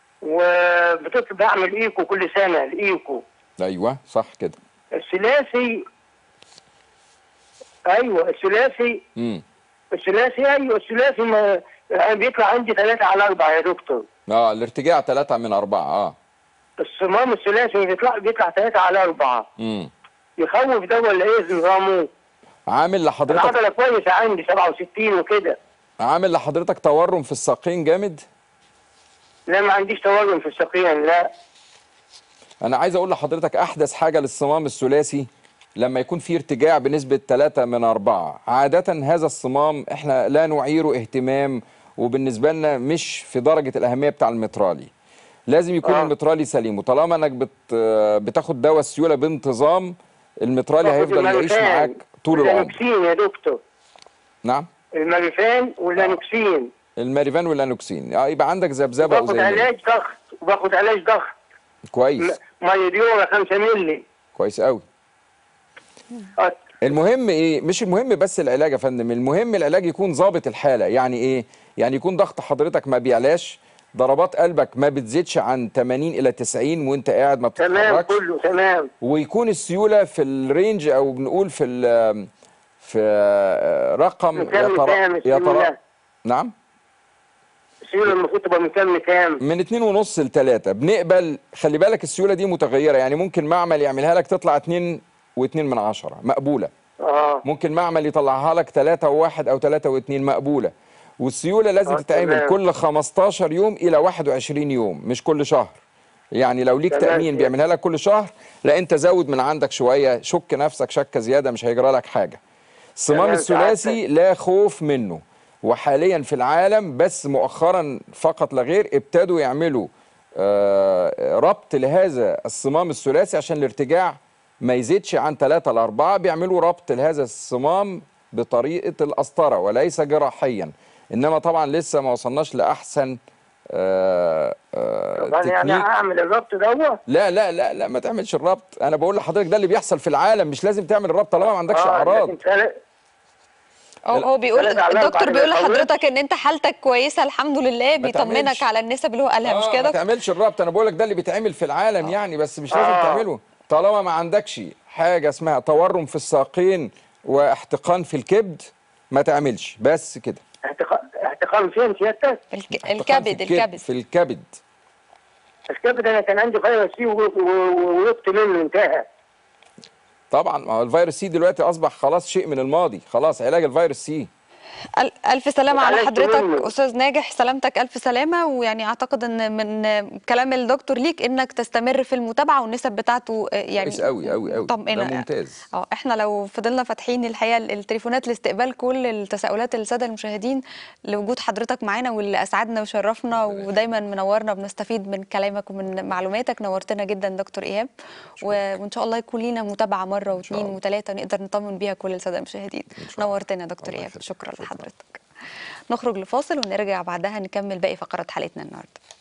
وبتطلب بعمل ايكو كل سنه الايكو ايوه صح كده الثلاثي ايوه الثلاثي امم الثلاثي ايوه الثلاثي ما يعني بيطلع عندي ثلاثة على أربعة يا دكتور اه الارتجاع ثلاثة من أربعة اه الصمام الثلاثي بيطلع بيطلع ثلاثة على أربعة امم يخوف ده ولا إيه نظامه؟ عامل لحضرتك العضلة كويسة عندي 67 وكده عامل لحضرتك تورم في الساقين جامد لا ما عنديش تورم في الساقين لا انا عايز اقول لحضرتك احدث حاجه للصمام الثلاثي لما يكون في ارتجاع بنسبه 3 من 4 عاده هذا الصمام احنا لا نعيره اهتمام وبالنسبه لنا مش في درجه الاهميه بتاع المترالي لازم يكون آه. المترالي سليم وطالما انك بت بتاخد دواء السيوله بانتظام المترالي باخد هيفضل يعيش المالوفان معاك طول العمر واللانوكسين يا دكتور نعم المالوفان واللانوكسين الماريفان والانوكسين آه، يبقى عندك ذبذبه او باخد زي علاج ضغط وباخد علاج ضغط كويس مايديورا 5 مللي كويس قوي آه، المهم ايه مش المهم بس العلاج يا فندم المهم العلاج يكون ظابط الحاله يعني ايه يعني يكون ضغط حضرتك ما بيعلاش ضربات قلبك ما بتزيدش عن 80 الى 90 وانت قاعد ما تمام بتتحركش كله تمام ويكون السيوله في الرينج او بنقول في ال في رقم من كام يترا- لكام السيولة؟ يترا- نعم السيولة المفروض تبقى من كام لكام؟ من اتنين ونص لتلاتة بنقبل خلي بالك السيولة دي متغيرة يعني ممكن معمل يعملها لك تطلع اتنين واتنين من عشرة مقبولة اه ممكن معمل يطلعها لك تلاتة وواحد أو تلاتة واتنين مقبولة والسيولة لازم آه، تتعمل تمام. كل 15 يوم إلى 21 يوم مش كل شهر يعني لو ليك تمام تأمين كده. بيعملها لك كل شهر لا أنت زود من عندك شوية شك نفسك شكة زيادة مش هيجرى لك حاجة الصمام تمام، الثلاثي لا خوف منه وحاليا في العالم بس مؤخرا فقط لا غير ابتدوا يعملوا آه، ربط لهذا الصمام الثلاثي عشان الارتجاع ما يزيدش عن 3 ل 4 بيعملوا ربط لهذا الصمام بطريقه القسطره وليس جراحيا انما طبعا لسه ما وصلناش لاحسن آه، آه، طب أنا يعني تكنيك هعمل الربط دوت لا لا لا لا ما تعملش الربط انا بقول لحضرتك ده اللي بيحصل في العالم مش لازم تعمل الربط طالما ما عندكش آه، اعراض لكن تل- هو هو بيقول ثلاثة على أربعة الدكتور ما بيقول يخوفش. لحضرتك ان انت حالتك كويسه الحمد لله بيطمنك تعملش. على النسب اللي هو قالها مش آه، كده ما دكتور؟ تعملش الربط انا بقول لك ده اللي بيتعمل في العالم يعني بس مش لازم آه. تعمله طالما ما عندكش حاجه اسمها تورم في الساقين واحتقان في الكبد ما تعملش بس كده احتقا- احتقان فين سيادتك؟ الك- احتقان في الكبد الكبد- الكبد في الكبد الكبد انا كان عندي فيروس سي ووقت منه انتهى طبعا ما هو الفيروس سي دلوقتي اصبح خلاص شيء من الماضي خلاص علاج الفيروس سي ال- ألف سلامة على اتعالجت حضرتك منه. أستاذ ناجح سلامتك ألف سلامة ويعني أعتقد إن من كلام الدكتور ليك إنك تستمر في المتابعة والنسب بتاعته آه، يعني كويس قوي قوي قوي مطمئنة ده ممتاز اه احنا لو فضلنا فاتحين الحقيقه التليفونات لاستقبال كل التساؤلات الساده المشاهدين لوجود حضرتك معانا واللي اسعدنا وشرفنا ودايما منورنا بنستفيد من كلامك ومن معلوماتك نورتنا جدا دكتور ايهاب و- وان شاء الله يكون لينا متابعه مره واثنين الله. وثلاثه نقدر نطمن بيها كل الساده المشاهدين نورتنا يا دكتور الله ايهاب يخليك. شكرا شكرا. لحضرتك نخرج لفاصل ونرجع بعدها نكمل باقي فقرات حلقتنا النهارده